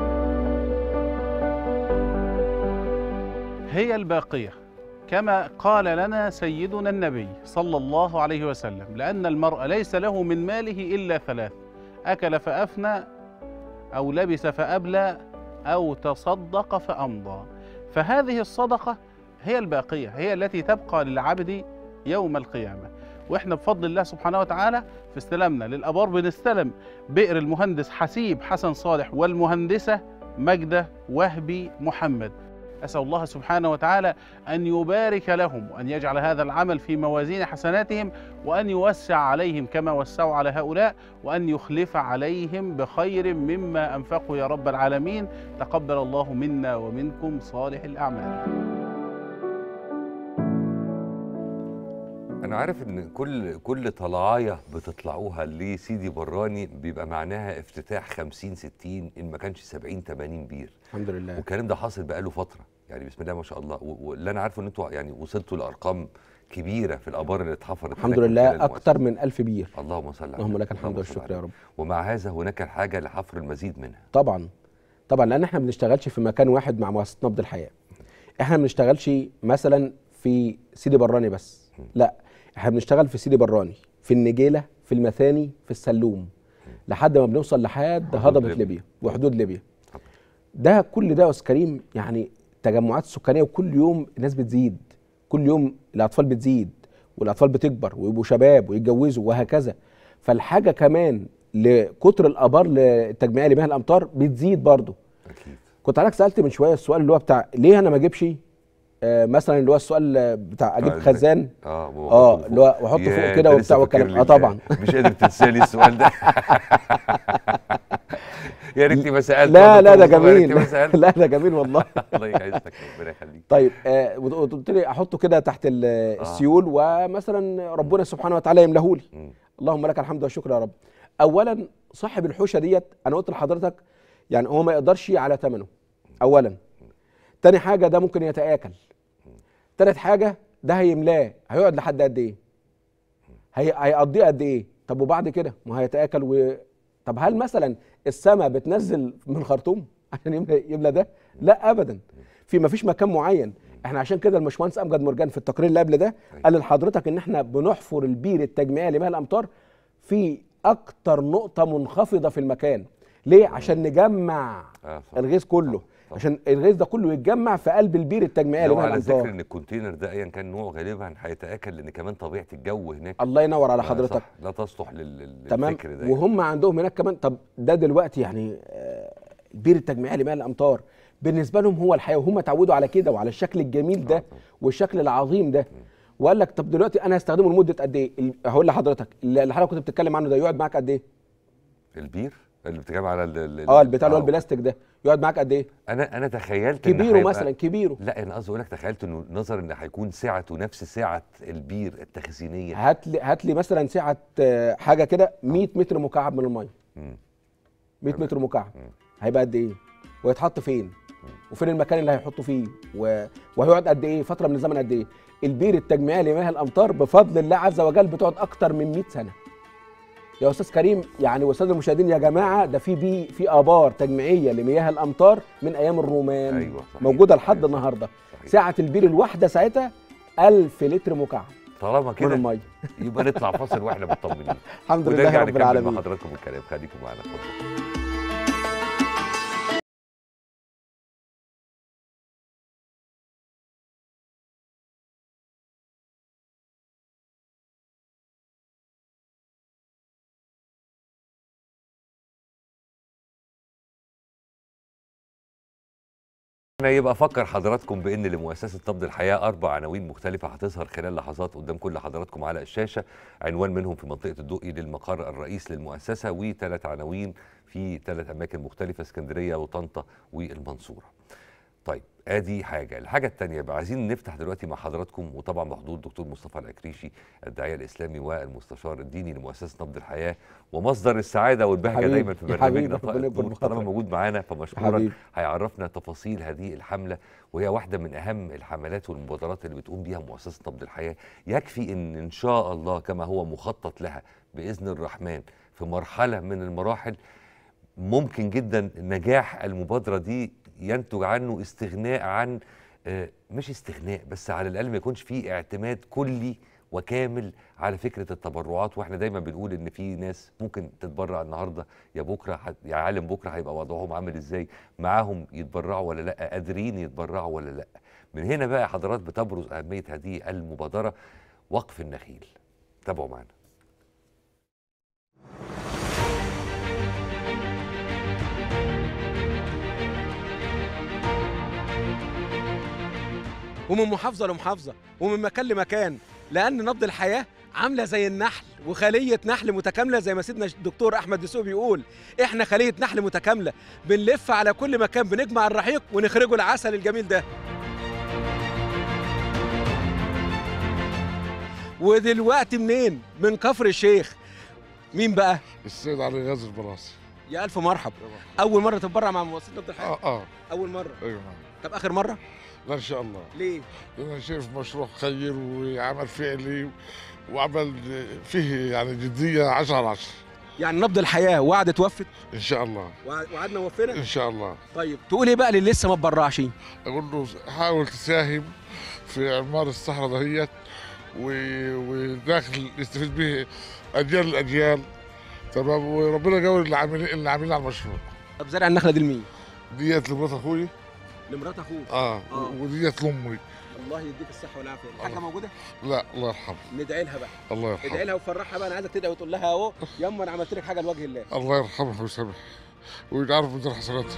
هي الباقية كما قال لنا سيدنا النبي صلى الله عليه وسلم لأن المرء ليس له من ماله إلا ثلاث أكل فأفنى أو لبس فأبلى أو تصدق فأمضى فهذه الصدقة هي الباقية هي التي تبقى للعبد يوم القيامة واحنا بفضل الله سبحانه وتعالى في استلامنا للابار بنستلم بئر المهندس حسيب حسن صالح والمهندسه مجده وهبي محمد اسال الله سبحانه وتعالى ان يبارك لهم وان يجعل هذا العمل في موازين حسناتهم وان يوسع عليهم كما وسعوا على هؤلاء وان يخلف عليهم بخير مما انفقوا يا رب العالمين تقبل الله منا ومنكم صالح الاعمال انا عارف ان كل كل طلعايه بتطلعوها لسيدي براني بيبقى معناها افتتاح 50 60 ان ما كانش 70 80 بير الحمد لله والكلام ده حاصل بقاله فتره يعني بسم الله ما شاء الله و- واللي انا عارفه ان انتوا يعني وصلتوا لارقام كبيره في الابار اللي اتحفرت الحمد هناك من خلال لله المؤسسة. اكتر من ألف بير اللهم صل على اللهم النبي. لك الحمد اللهم صل والشكر على يا النبي. رب ومع هذا هناك الحاجه لحفر المزيد منها طبعا طبعا لان احنا ما بنشتغلش في مكان واحد مع مؤسسه نبض الحياه احنا ما بنشتغلش مثلا في سيدي براني بس لا احنا بنشتغل في سيدي براني في النجيله في المثاني في السلوم لحد ما بنوصل لحد حدود هضبه ليبيا. ليبيا وحدود ليبيا طبعا. ده كل ده يا استاذ كريم يعني تجمعات سكانيه وكل يوم الناس بتزيد كل يوم الاطفال بتزيد والاطفال بتكبر ويبقوا شباب ويتجوزوا وهكذا فالحاجه كمان لكتر الابار للتجميع لمياه الامطار بتزيد برضه اكيد كنت حضرتك سالت من شويه السؤال اللي هو بتاع ليه انا ما اجيبش آه مثلا اللي هو السؤال آه، بتاع اجيب آه، خزان اه اه اللي هو واحطه ياه، فوق كده أنت وبتاع لسه والكلام فاكر اه لي طبعا مش قادر تنسالي السؤال ده يا ريتني ما سالت لا وأنا لا ده طفل صغير، يا ريتني جميل ما سالت لا ده جميل والله الله يعزك ربنا يخليك طيب آه وقلت لي احطه كده تحت ال- السيول ومثلا ربنا سبحانه وتعالى يملهولي مم. اللهم لك الحمد والشكر يا رب اولا صاحب الحوشه ديت انا قلت لحضرتك يعني هو ما يقدرش على ثمنه اولا تاني حاجه ده ممكن يتاكل تالت حاجه ده هيملاه هيقعد لحد قد ايه هي... هيقضيه قد ايه طب وبعد كده ما هيتاكل و... طب هل مثلا السماء بتنزل من الخرطوم عشان يملى, يملى ده لا ابدا في ما فيش مكان معين احنا عشان كده الباشمهندس امجد مرجان في التقرير اللي قبل ده قال لحضرتك ان احنا بنحفر البير التجميعي لمياه الامطار في اكتر نقطه منخفضه في المكان ليه عشان نجمع اه صح. الغيث كله طبعا. عشان الغيث ده كله يتجمع في قلب البير التجميعي لو لمياه على ذكر الامطار ان الكونتينر ده ايا كان نوعه غالبا هيتاكل لان كمان طبيعه الجو هناك الله ينور على آه، حضرتك صح، لا تصلح لل- لل- تمام للفكر ده يعني. وهم عندهم هناك كمان طب ده دلوقتي يعني آه، البير التجميعي لمياه الامطار بالنسبه لهم هو الحياه وهم اتعودوا على كده وعلى الشكل الجميل آه، ده طبعا. والشكل العظيم ده وقال لك طب دلوقتي انا هستخدمه لمده قد ايه ال- هقول لحضرتك اللي حضرتك كنت بتتكلم عنه ده يقعد معاك قد ايه البير اللي بتتكلم على ال- ال- اه البتاع اللي هو آه. البلاستيك ده يقعد معاك قد ايه انا انا تخيلت إن كبيره هيبقى- مثلا كبيره لا انا قصدي اقول لك تخيلت انه نظرا ان هيكون سعته نفس سعه البير التخزينيه هات لي هات لي مثلا سعه آه، حاجه كده 100 متر مكعب من الميه مم. 100 تمام. متر مكعب مم. هيبقى قد ايه ويتحط فين وفين المكان اللي هيحطه فيه و... وهيقعد قد ايه فتره من الزمن قد ايه البير التجميعي لمياه الامطار بفضل الله عز وجل بتقعد اكتر من 100 سنه يا استاذ كريم يعني والساده المشاهدين يا جماعه ده في بي في ابار تجميعيه لمياه الامطار من ايام الرومان أيوة، صحيح، موجوده صحيح، لحد صحيح. النهارده صحيح. سعه البير الواحده ساعتها 1000 لتر مكعب طالما من كده الميه يبقى نطلع فاصل واحنا مطمنين الحمد ونرجع لله رب نكمل مع العالمين حضراتكم الكلام خليكم معانا اتفضل احنا يبقى افكر حضراتكم بان لمؤسسه نبض الحياه اربع عناوين مختلفه هتظهر خلال لحظات قدام كل حضراتكم على الشاشه عنوان منهم في منطقه الدقي للمقر الرئيس للمؤسسه وثلاث عناوين في ثلاث اماكن مختلفه اسكندريه وطنطا والمنصوره طيب ادي حاجه الحاجه الثانيه بقى عايزين نفتح دلوقتي مع حضراتكم وطبعا بحضور دكتور مصطفى العكريشي الداعيه الاسلامي والمستشار الديني لمؤسسه نبض الحياه ومصدر السعاده والبهجه حبيبي، دايما في يا برنامجنا حبيبي، طائر ربنا يكبر الطور. طالما بخاطرك. موجود معانا فمشكورا حبيبي. هيعرفنا تفاصيل هذه الحمله وهي واحده من اهم الحملات والمبادرات اللي بتقوم بيها مؤسسه نبض الحياه يكفي ان ان شاء الله كما هو مخطط لها باذن الرحمن في مرحله من المراحل ممكن جدا نجاح المبادره دي ينتج عنه استغناء عن آه، مش استغناء بس على الاقل ما يكونش فيه اعتماد كلي وكامل على فكره التبرعات واحنا دايما بنقول ان في ناس ممكن تتبرع النهارده يا بكره حت- يا عالم بكره هيبقى وضعهم عامل ازاي معاهم يتبرعوا ولا لا قادرين يتبرعوا ولا لا من هنا بقى حضرات بتبرز اهميه هذه المبادره وقف النخيل تابعوا معانا ومن محافظه لمحافظه ومن مكان لمكان لان نبض الحياه عامله زي النحل وخليه نحل متكامله زي ما سيدنا الدكتور احمد دسوقي بيقول احنا خليه نحل متكامله بنلف على كل مكان بنجمع الرحيق ونخرجه العسل الجميل ده ودلوقتي منين من كفر الشيخ مين بقى السيد علي غازي البراسي يا الف مرحب اول مره تتبرع مع مؤسسه نبض الحياه اه اه اول مره ايوه نعم طب اخر مره لا ان شاء الله ليه انا شايف مشروع خير وعمل فعلي وعمل فيه يعني جديه 10 على 10 يعني نبض الحياه وعدت وفت ان شاء الله وعدنا وفينا ان شاء الله طيب تقول ايه بقى اللي لسه ما اتبرعش اقول له حاول تساهم في اعمار الصحراء دهيت و- وداخل يستفيد به اجيال الاجيال تمام وربنا يجاور العاملين اللي عاملين على المشروع طب زرع النخله دي لمين ديت لمرات اخوي لمرات اخوك اه, آه. وديت لامي الله يديك الصحه والعافيه الحاجه موجوده لا الله يرحمه ندعي لها بقى الله ادعي يرحمه لها وفرحها بقى انا عايزك تدعي وتقول لها اهو ياما انا عملت لك حاجه لوجه الله الله يرحمه ويسامحه ويعرف من حسناته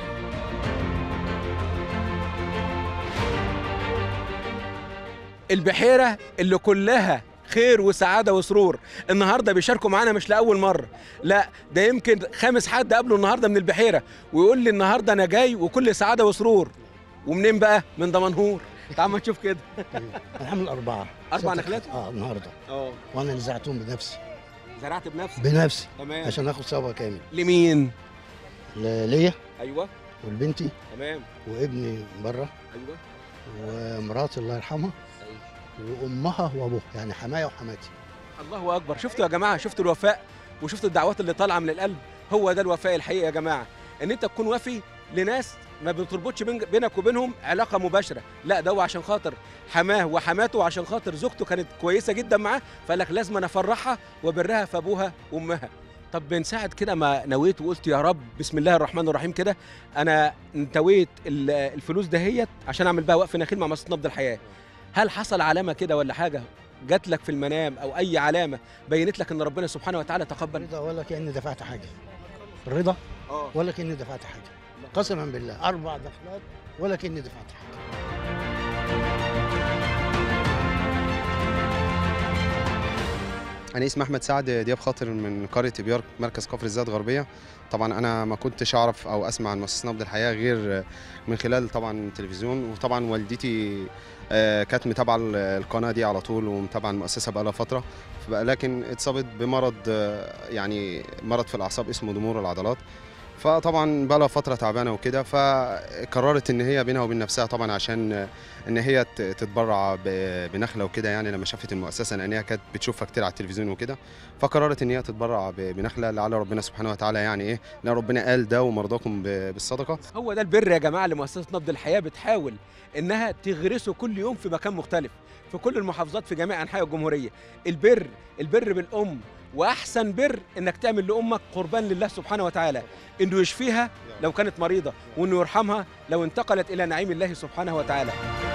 البحيره اللي كلها خير وسعاده وسرور النهارده بيشاركوا معانا مش لاول مره لا ده يمكن خامس حد قابله النهارده من البحيره ويقول لي النهارده انا جاي وكل سعاده وسرور ومنين بقى من دمنهور تعال ما نشوف كده انا عامل أربعة أربع ستة. نخلات؟ اه النهارده اه وانا اللي زرعتهم بنفسي زرعت بنفسك بنفسي تمام عشان اخد ثوابها كامل لمين ل- ليا ايوه ولبنتي تمام وابني بره ايوه ومراتي الله يرحمها وامها وابوها يعني حماية وحماتي الله اكبر شفتوا يا جماعه شفتوا الوفاء وشفتوا الدعوات اللي طالعه من القلب هو ده الوفاء الحقيقي يا جماعه ان انت تكون وفي لناس ما بتربطش بين- بينك وبينهم علاقه مباشره لا ده هو عشان خاطر حماه وحماته وعشان خاطر زوجته كانت كويسه جدا معاه فقال لك لازم انا افرحها وابرها في ابوها وامها طب من ساعه كده ما نويت وقلت يا رب بسم الله الرحمن الرحيم كده انا انتويت ال- الفلوس دهيت عشان اعمل بها وقف نخيل مع مؤسسه نبض الحياه هل حصل علامه كده ولا حاجه جات لك في المنام او اي علامه بينت لك ان ربنا سبحانه وتعالى تقبل رضا ولا كاني دفعت حاجه رضا اه ولا كاني دفعت حاجه قسما بالله اربع دخلات ولا كاني دفعت حاجه أنا اسمي أحمد سعد دياب خاطر من قرية بيارك مركز كفر الزاد غربية طبعا أنا ما كنتش أعرف أو أسمع عن مؤسسة نبض الحياة غير من خلال طبعا التلفزيون وطبعا والدتي آه، كانت متابعة ال- القناة دي على طول ومتابعة المؤسسة بقالها فترة فبقى- لكن اتصابت بمرض آه، يعني مرض في الأعصاب اسمه ضمور العضلات فطبعا بقى لها فتره تعبانه وكده فقررت ان هي بينها وبين نفسها طبعا عشان ان هي ت- تتبرع ب- بنخله وكده يعني لما شافت المؤسسه لان هي كانت بتشوفها كتير على التلفزيون وكده فقررت ان هي تتبرع ب- بنخله لعل ربنا سبحانه وتعالى يعني ايه لان ربنا قال ده ومرضاكم ب- بالصدقه هو ده البر يا جماعه اللي مؤسسه نبض الحياه بتحاول انها تغرسه كل يوم في مكان مختلف في كل المحافظات في جميع انحاء الجمهوريه البر البر بالام واحسن بر انك تعمل لامك قربان لله سبحانه وتعالى انه يشفيها لو كانت مريضه وانه يرحمها لو انتقلت الى نعيم الله سبحانه وتعالى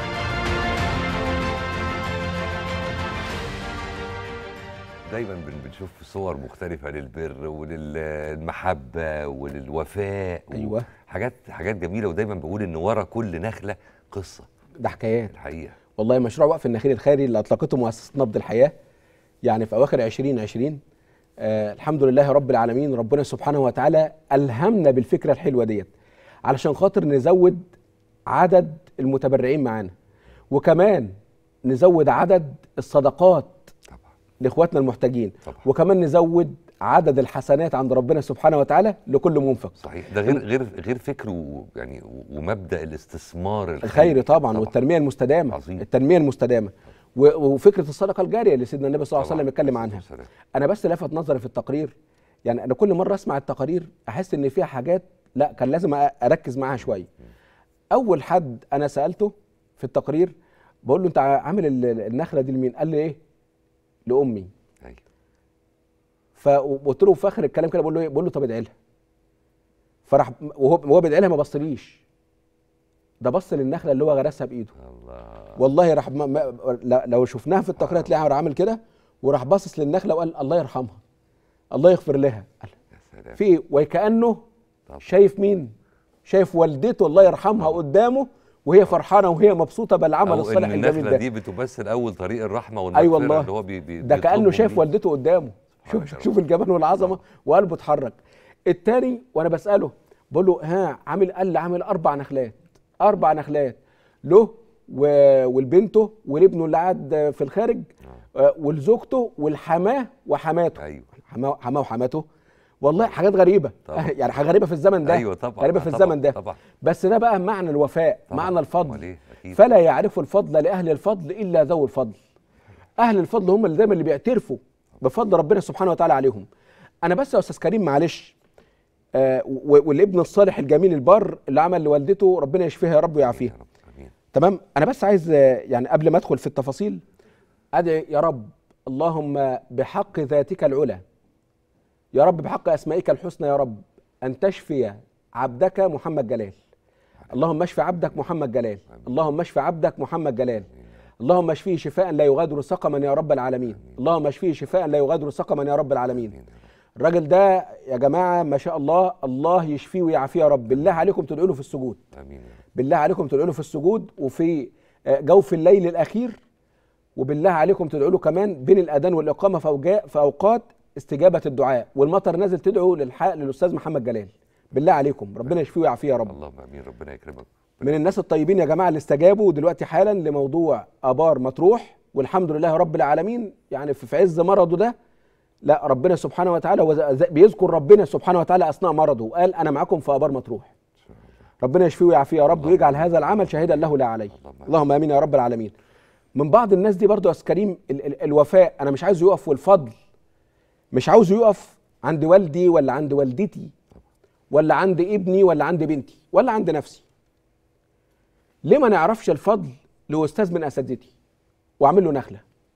دايما بن- بنشوف صور مختلفة للبر وللمحبة وللوفاء أيوة. حاجات حاجات جميلة ودايما بقول إن ورا كل نخلة قصة ده حكايات الحقيقة والله مشروع وقف النخيل الخيري اللي اطلقته مؤسسه نبض الحياه يعني في اواخر 2020 آه الحمد لله رب العالمين ربنا سبحانه وتعالى الهمنا بالفكره الحلوه ديت علشان خاطر نزود عدد المتبرعين معانا وكمان نزود عدد الصدقات طبعا لاخواتنا المحتاجين طبعا. وكمان نزود عدد الحسنات عند ربنا سبحانه وتعالى لكل منفق صحيح ده غير غير غير فكر و- يعني ومبدأ الاستثمار الخيري طبعا والتنميه المستدامه عظيم. التنميه المستدامه و- وفكره الصدقه الجاريه اللي سيدنا النبي صلى الله عليه وسلم اتكلم عنها سلام. انا بس لفت نظري في التقرير يعني انا كل مره اسمع التقارير احس ان فيها حاجات لا كان لازم أ- اركز معاها شويه اول حد انا سالته في التقرير بقول له انت عامل ال- النخله دي لمين قال لي ايه لامي أيوة. فقلت له في اخر الكلام كده بقول له ايه بقول له طب ادعي لها فراح وهو وهو بيدعي لها ما بصليش ده بص للنخله اللي هو غرسها بايده الله والله راح ما ما ل- لو شفناها في التقرير هتلاقيها راح عامل كده وراح باصص للنخله وقال الله يرحمها الله يغفر لها قال يا سلام في إيه؟ وكانه طبعا. شايف مين شايف والدته الله يرحمها قدامه وهي فرحانه وهي مبسوطه بالعمل أو الصالح إن الجميل النخلة ده دي بتمثل أول طريق الرحمة والمغفرة اي والله اللي هو بي بي ده كانه بيطلبه شايف مني. والدته قدامه سبحان شوف الله. شوف الجمال والعظمه وقلبه اتحرك التاني وانا بساله بقول له ها عامل قال لي عامل اربع نخلات اربع نخلات له و- ولبنته ولابنه اللي قاعد في الخارج آه، ولزوجته والحماه وحماته أيوة حماه حماه وحماته والله حاجات غريبه طبعا. يعني حاجه غريبه في الزمن ده أيوة طبعا غريبه في طبعا الزمن ده طبعا بس ده بقى معنى الوفاء طبعا. معنى أمال الفضل إيه أكيد فلا يعرف الفضل لاهل الفضل الا ذوي الفضل اهل الفضل هم اللي دايما اللي بيعترفوا بفضل ربنا سبحانه وتعالى عليهم انا بس يا استاذ كريم معلش آه و- والابن الصالح الجميل البر اللي عمل لوالدته ربنا يشفيها يا رب ويعافيها يا رب آمين تمام انا بس عايز آه، يعني قبل ما ادخل في التفاصيل ادعي يا رب اللهم بحق ذاتك العلى يا رب بحق اسمائك الحسنى يا رب ان تشفي عبدك محمد جلال اللهم اشف عبدك محمد جلال اللهم اشف عبدك محمد جلال اللهم اشفيه شفاء لا يغادر سقما يا رب العالمين اللهم اشفيه شفاء لا يغادر سقما يا رب العالمين آمين يا رب. الراجل ده يا جماعه ما شاء الله الله يشفيه ويعافيه يا رب بالله عليكم تدعوا له في السجود آمين يا رب بالله عليكم تدعوا له في السجود وفي آه، جوف الليل الاخير وبالله عليكم تدعوا له كمان بين الاذان والاقامه في أوجا- في اوقات استجابه الدعاء والمطر نازل تدعوا للحق للاستاذ محمد جلال بالله عليكم ربنا يشفيه ويعافيه يا رب اللهم آمين ربنا يكرمك من الناس الطيبين يا جماعه اللي استجابوا دلوقتي حالا لموضوع ابار مطروح والحمد لله رب العالمين يعني في في عز مرضه ده لا ربنا سبحانه وتعالى وز- بيذكر ربنا سبحانه وتعالى اثناء مرضه وقال انا معكم في ابار مطروح ربنا يشفيه ويعافيه يا رب اللهم ويجعل آمين. هذا العمل شهيدا له لا عليه اللهم آمين. اللهم امين يا رب العالمين من بعض الناس دي برضو يا أستاذ كريم ال- ال- الوفاء انا مش عايزه يقف والفضل مش عاوزه يقف عند والدي ولا عند والدتي ولا عند ابني ولا عند بنتي ولا عند نفسي ليه ما نعرفش الفضل لاستاذ من اساتذتي واعمل له نخله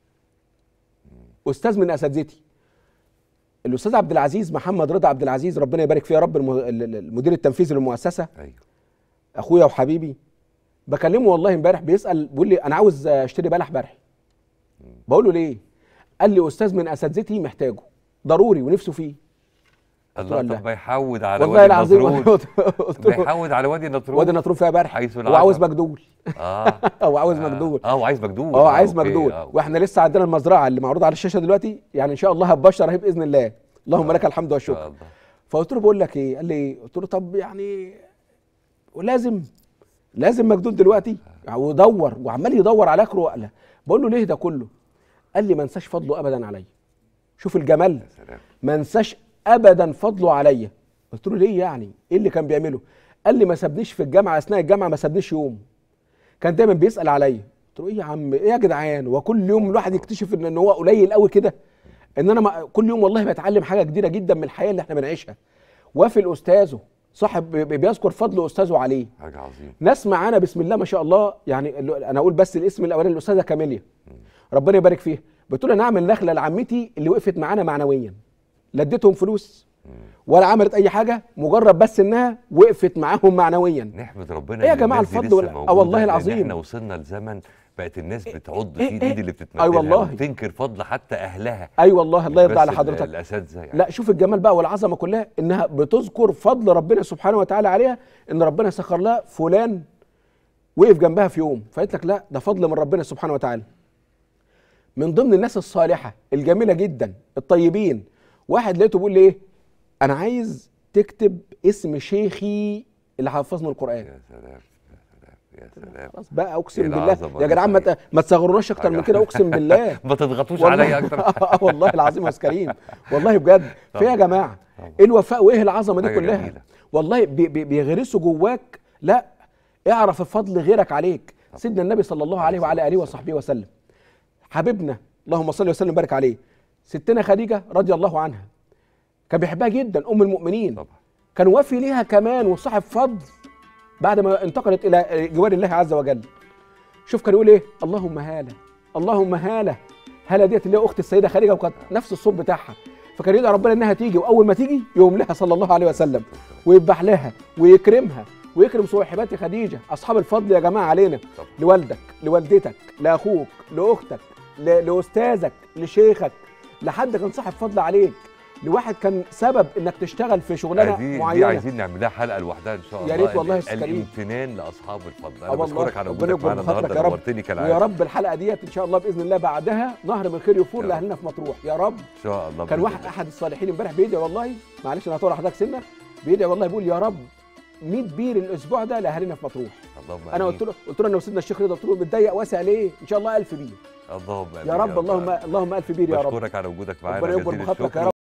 استاذ من اساتذتي الاستاذ عبد العزيز محمد رضا عبد العزيز ربنا يبارك فيه يا رب الم- ال- ال- المدير التنفيذي للمؤسسه أيوة اخويا وحبيبي بكلمه والله امبارح بيسال بيقول لي انا عاوز اشتري بلح برحي بقول له ليه قال لي استاذ من اساتذتي محتاجه ضروري ونفسه فيه الله والله. طب ما يحود على والله وادي العظيم النطرون قلت ما له يحود على وادي النطرون وادي النطرون فيها برح حيث وعاوز العجب. مجدول اه وعاوز آه. مجدول اه وعايز مجدول اه عايز أوكي، مجدول آه، أوكي. واحنا لسه عندنا المزرعه اللي معروضه على الشاشه دلوقتي يعني ان شاء الله هتبشر اهي باذن الله اللهم لك الحمد إن شاء والشكر الله فقلت له بقول لك ايه قال لي قلت له طب يعني ولازم لازم مجدول دلوقتي ودور وعمال يدور على اخره وقله بقول له ليه ده كله قال لي ما انساش فضله ابدا عليا شوف الجمال يا سلام ما انساش ابدا فضله عليا قلت له ليه يعني ايه اللي كان بيعمله قال لي ما سابنيش في الجامعه اثناء الجامعه ما سابنيش يوم كان دايما بيسال عليا قلت له ايه يا عم ايه يا جدعان وكل يوم الواحد يكتشف ان إن هو قليل قوي كده ان انا ما كل يوم والله بتعلم حاجه جديده جدا من الحياه اللي احنا بنعيشها وافي الاستاذه صاحب بي- بيذكر فضل استاذه عليه حاجه عظيمه ناس معانا بسم الله ما شاء الله يعني ال- انا اقول بس الاسم الاولاني الاستاذه كاميليا ربنا يبارك فيها بتقول انا اعمل نخله لعمتي اللي وقفت معانا معنويا لا اديتهم فلوس ولا عملت اي حاجه مجرد بس انها وقفت معاهم معنويا نحمد ربنا إيه يا إن جماعة الناس دي الفضل لسه وال- آه موجودة، والله لأن العظيم. احنا وصلنا لزمن بقت الناس بتعض إيه فيه إيه الايد اللي أي بتتمثلها والله. وتنكر فضل حتى اهلها اي أيوة والله الله مش يرضى على بس حضرتك ال- الاساتذه يعني لا شوف الجمال بقى والعظمه كلها انها بتذكر فضل ربنا سبحانه وتعالى عليها ان ربنا سخر لها فلان وقف جنبها في يوم فقالت لك لا ده فضل من ربنا سبحانه وتعالى من ضمن الناس الصالحه الجميله جدا الطيبين واحد لقيته بيقول لي ايه انا عايز تكتب اسم شيخي اللي حفظنا القران يا سلام يا سلام يا سلام خلاص بقى اقسم إيه بالله العظمة يا دي جدعان ما صحيح. ت- ما تصغروناش اكتر من حاجة- كده اقسم بالله ما تضغطوش والله- عليا اكتر آه والله العظيم يا أستاذ كريم والله بجد في إيه يا طبعا. جماعه طبعا. ايه الوفاء وايه العظمه دي حاجة كلها جميلة. والله بي بي بيغرسوا جواك لا اعرف الفضل غيرك عليك سيدنا النبي صلى الله عليه وعلى اله وصحبه وسلم حبيبنا اللهم صل وسلم وبارك عليه ستنا خديجه رضي الله عنها كان بيحبها جدا ام المؤمنين طبعا كان وافي ليها كمان وصاحب فضل بعد ما انتقلت الى جوار الله عز وجل شوف كان يقول ايه اللهم هاله اللهم هاله هاله ديت اللي هي اخت السيده خديجه وكانت نفس الصوت بتاعها فكان يدعي ربنا انها تيجي واول ما تيجي يقوم لها صلى الله عليه وسلم ويذبح لها ويكرمها ويكرم صاحبات خديجه اصحاب الفضل يا جماعه علينا طبعا. لوالدك لوالدتك لاخوك لاختك ل- لاستاذك لشيخك لحد كان صاحب فضل عليك لواحد كان سبب انك تشتغل في شغلانه دي, دي معينه عايزين نعملها حلقه لوحدها ان شاء الله يا ريت والله يا ال- أستاذ كريم. الامتنان لاصحاب الفضل آه انا والله. بشكرك على ربنا وجودك يكبر معانا بخاطرك النهارده يا رب. نورتني كالعاده ويا رب الحلقه ديت ان شاء الله باذن الله بعدها نهر من خير يفور يا رب. لاهلنا في مطروح يا رب ان شاء الله كان بإذن واحد الله. احد الصالحين امبارح بيدعي والله معلش انا هطول حضرتك سنه بيدعي والله بيقول يا رب 100 بير الاسبوع ده لاهالينا في مطروح اللهم انا آمين. قلت له قلت له انا وسيدنا الشيخ رضا قلت له متضيق واسع ليه ان شاء الله 1000 بير اللهم آمين يا رب اللهم اللهم 1000 بير يا رب بشكرك على وجودك معانا ربنا يكبر جزيل بخاطرك يا الشكر. رب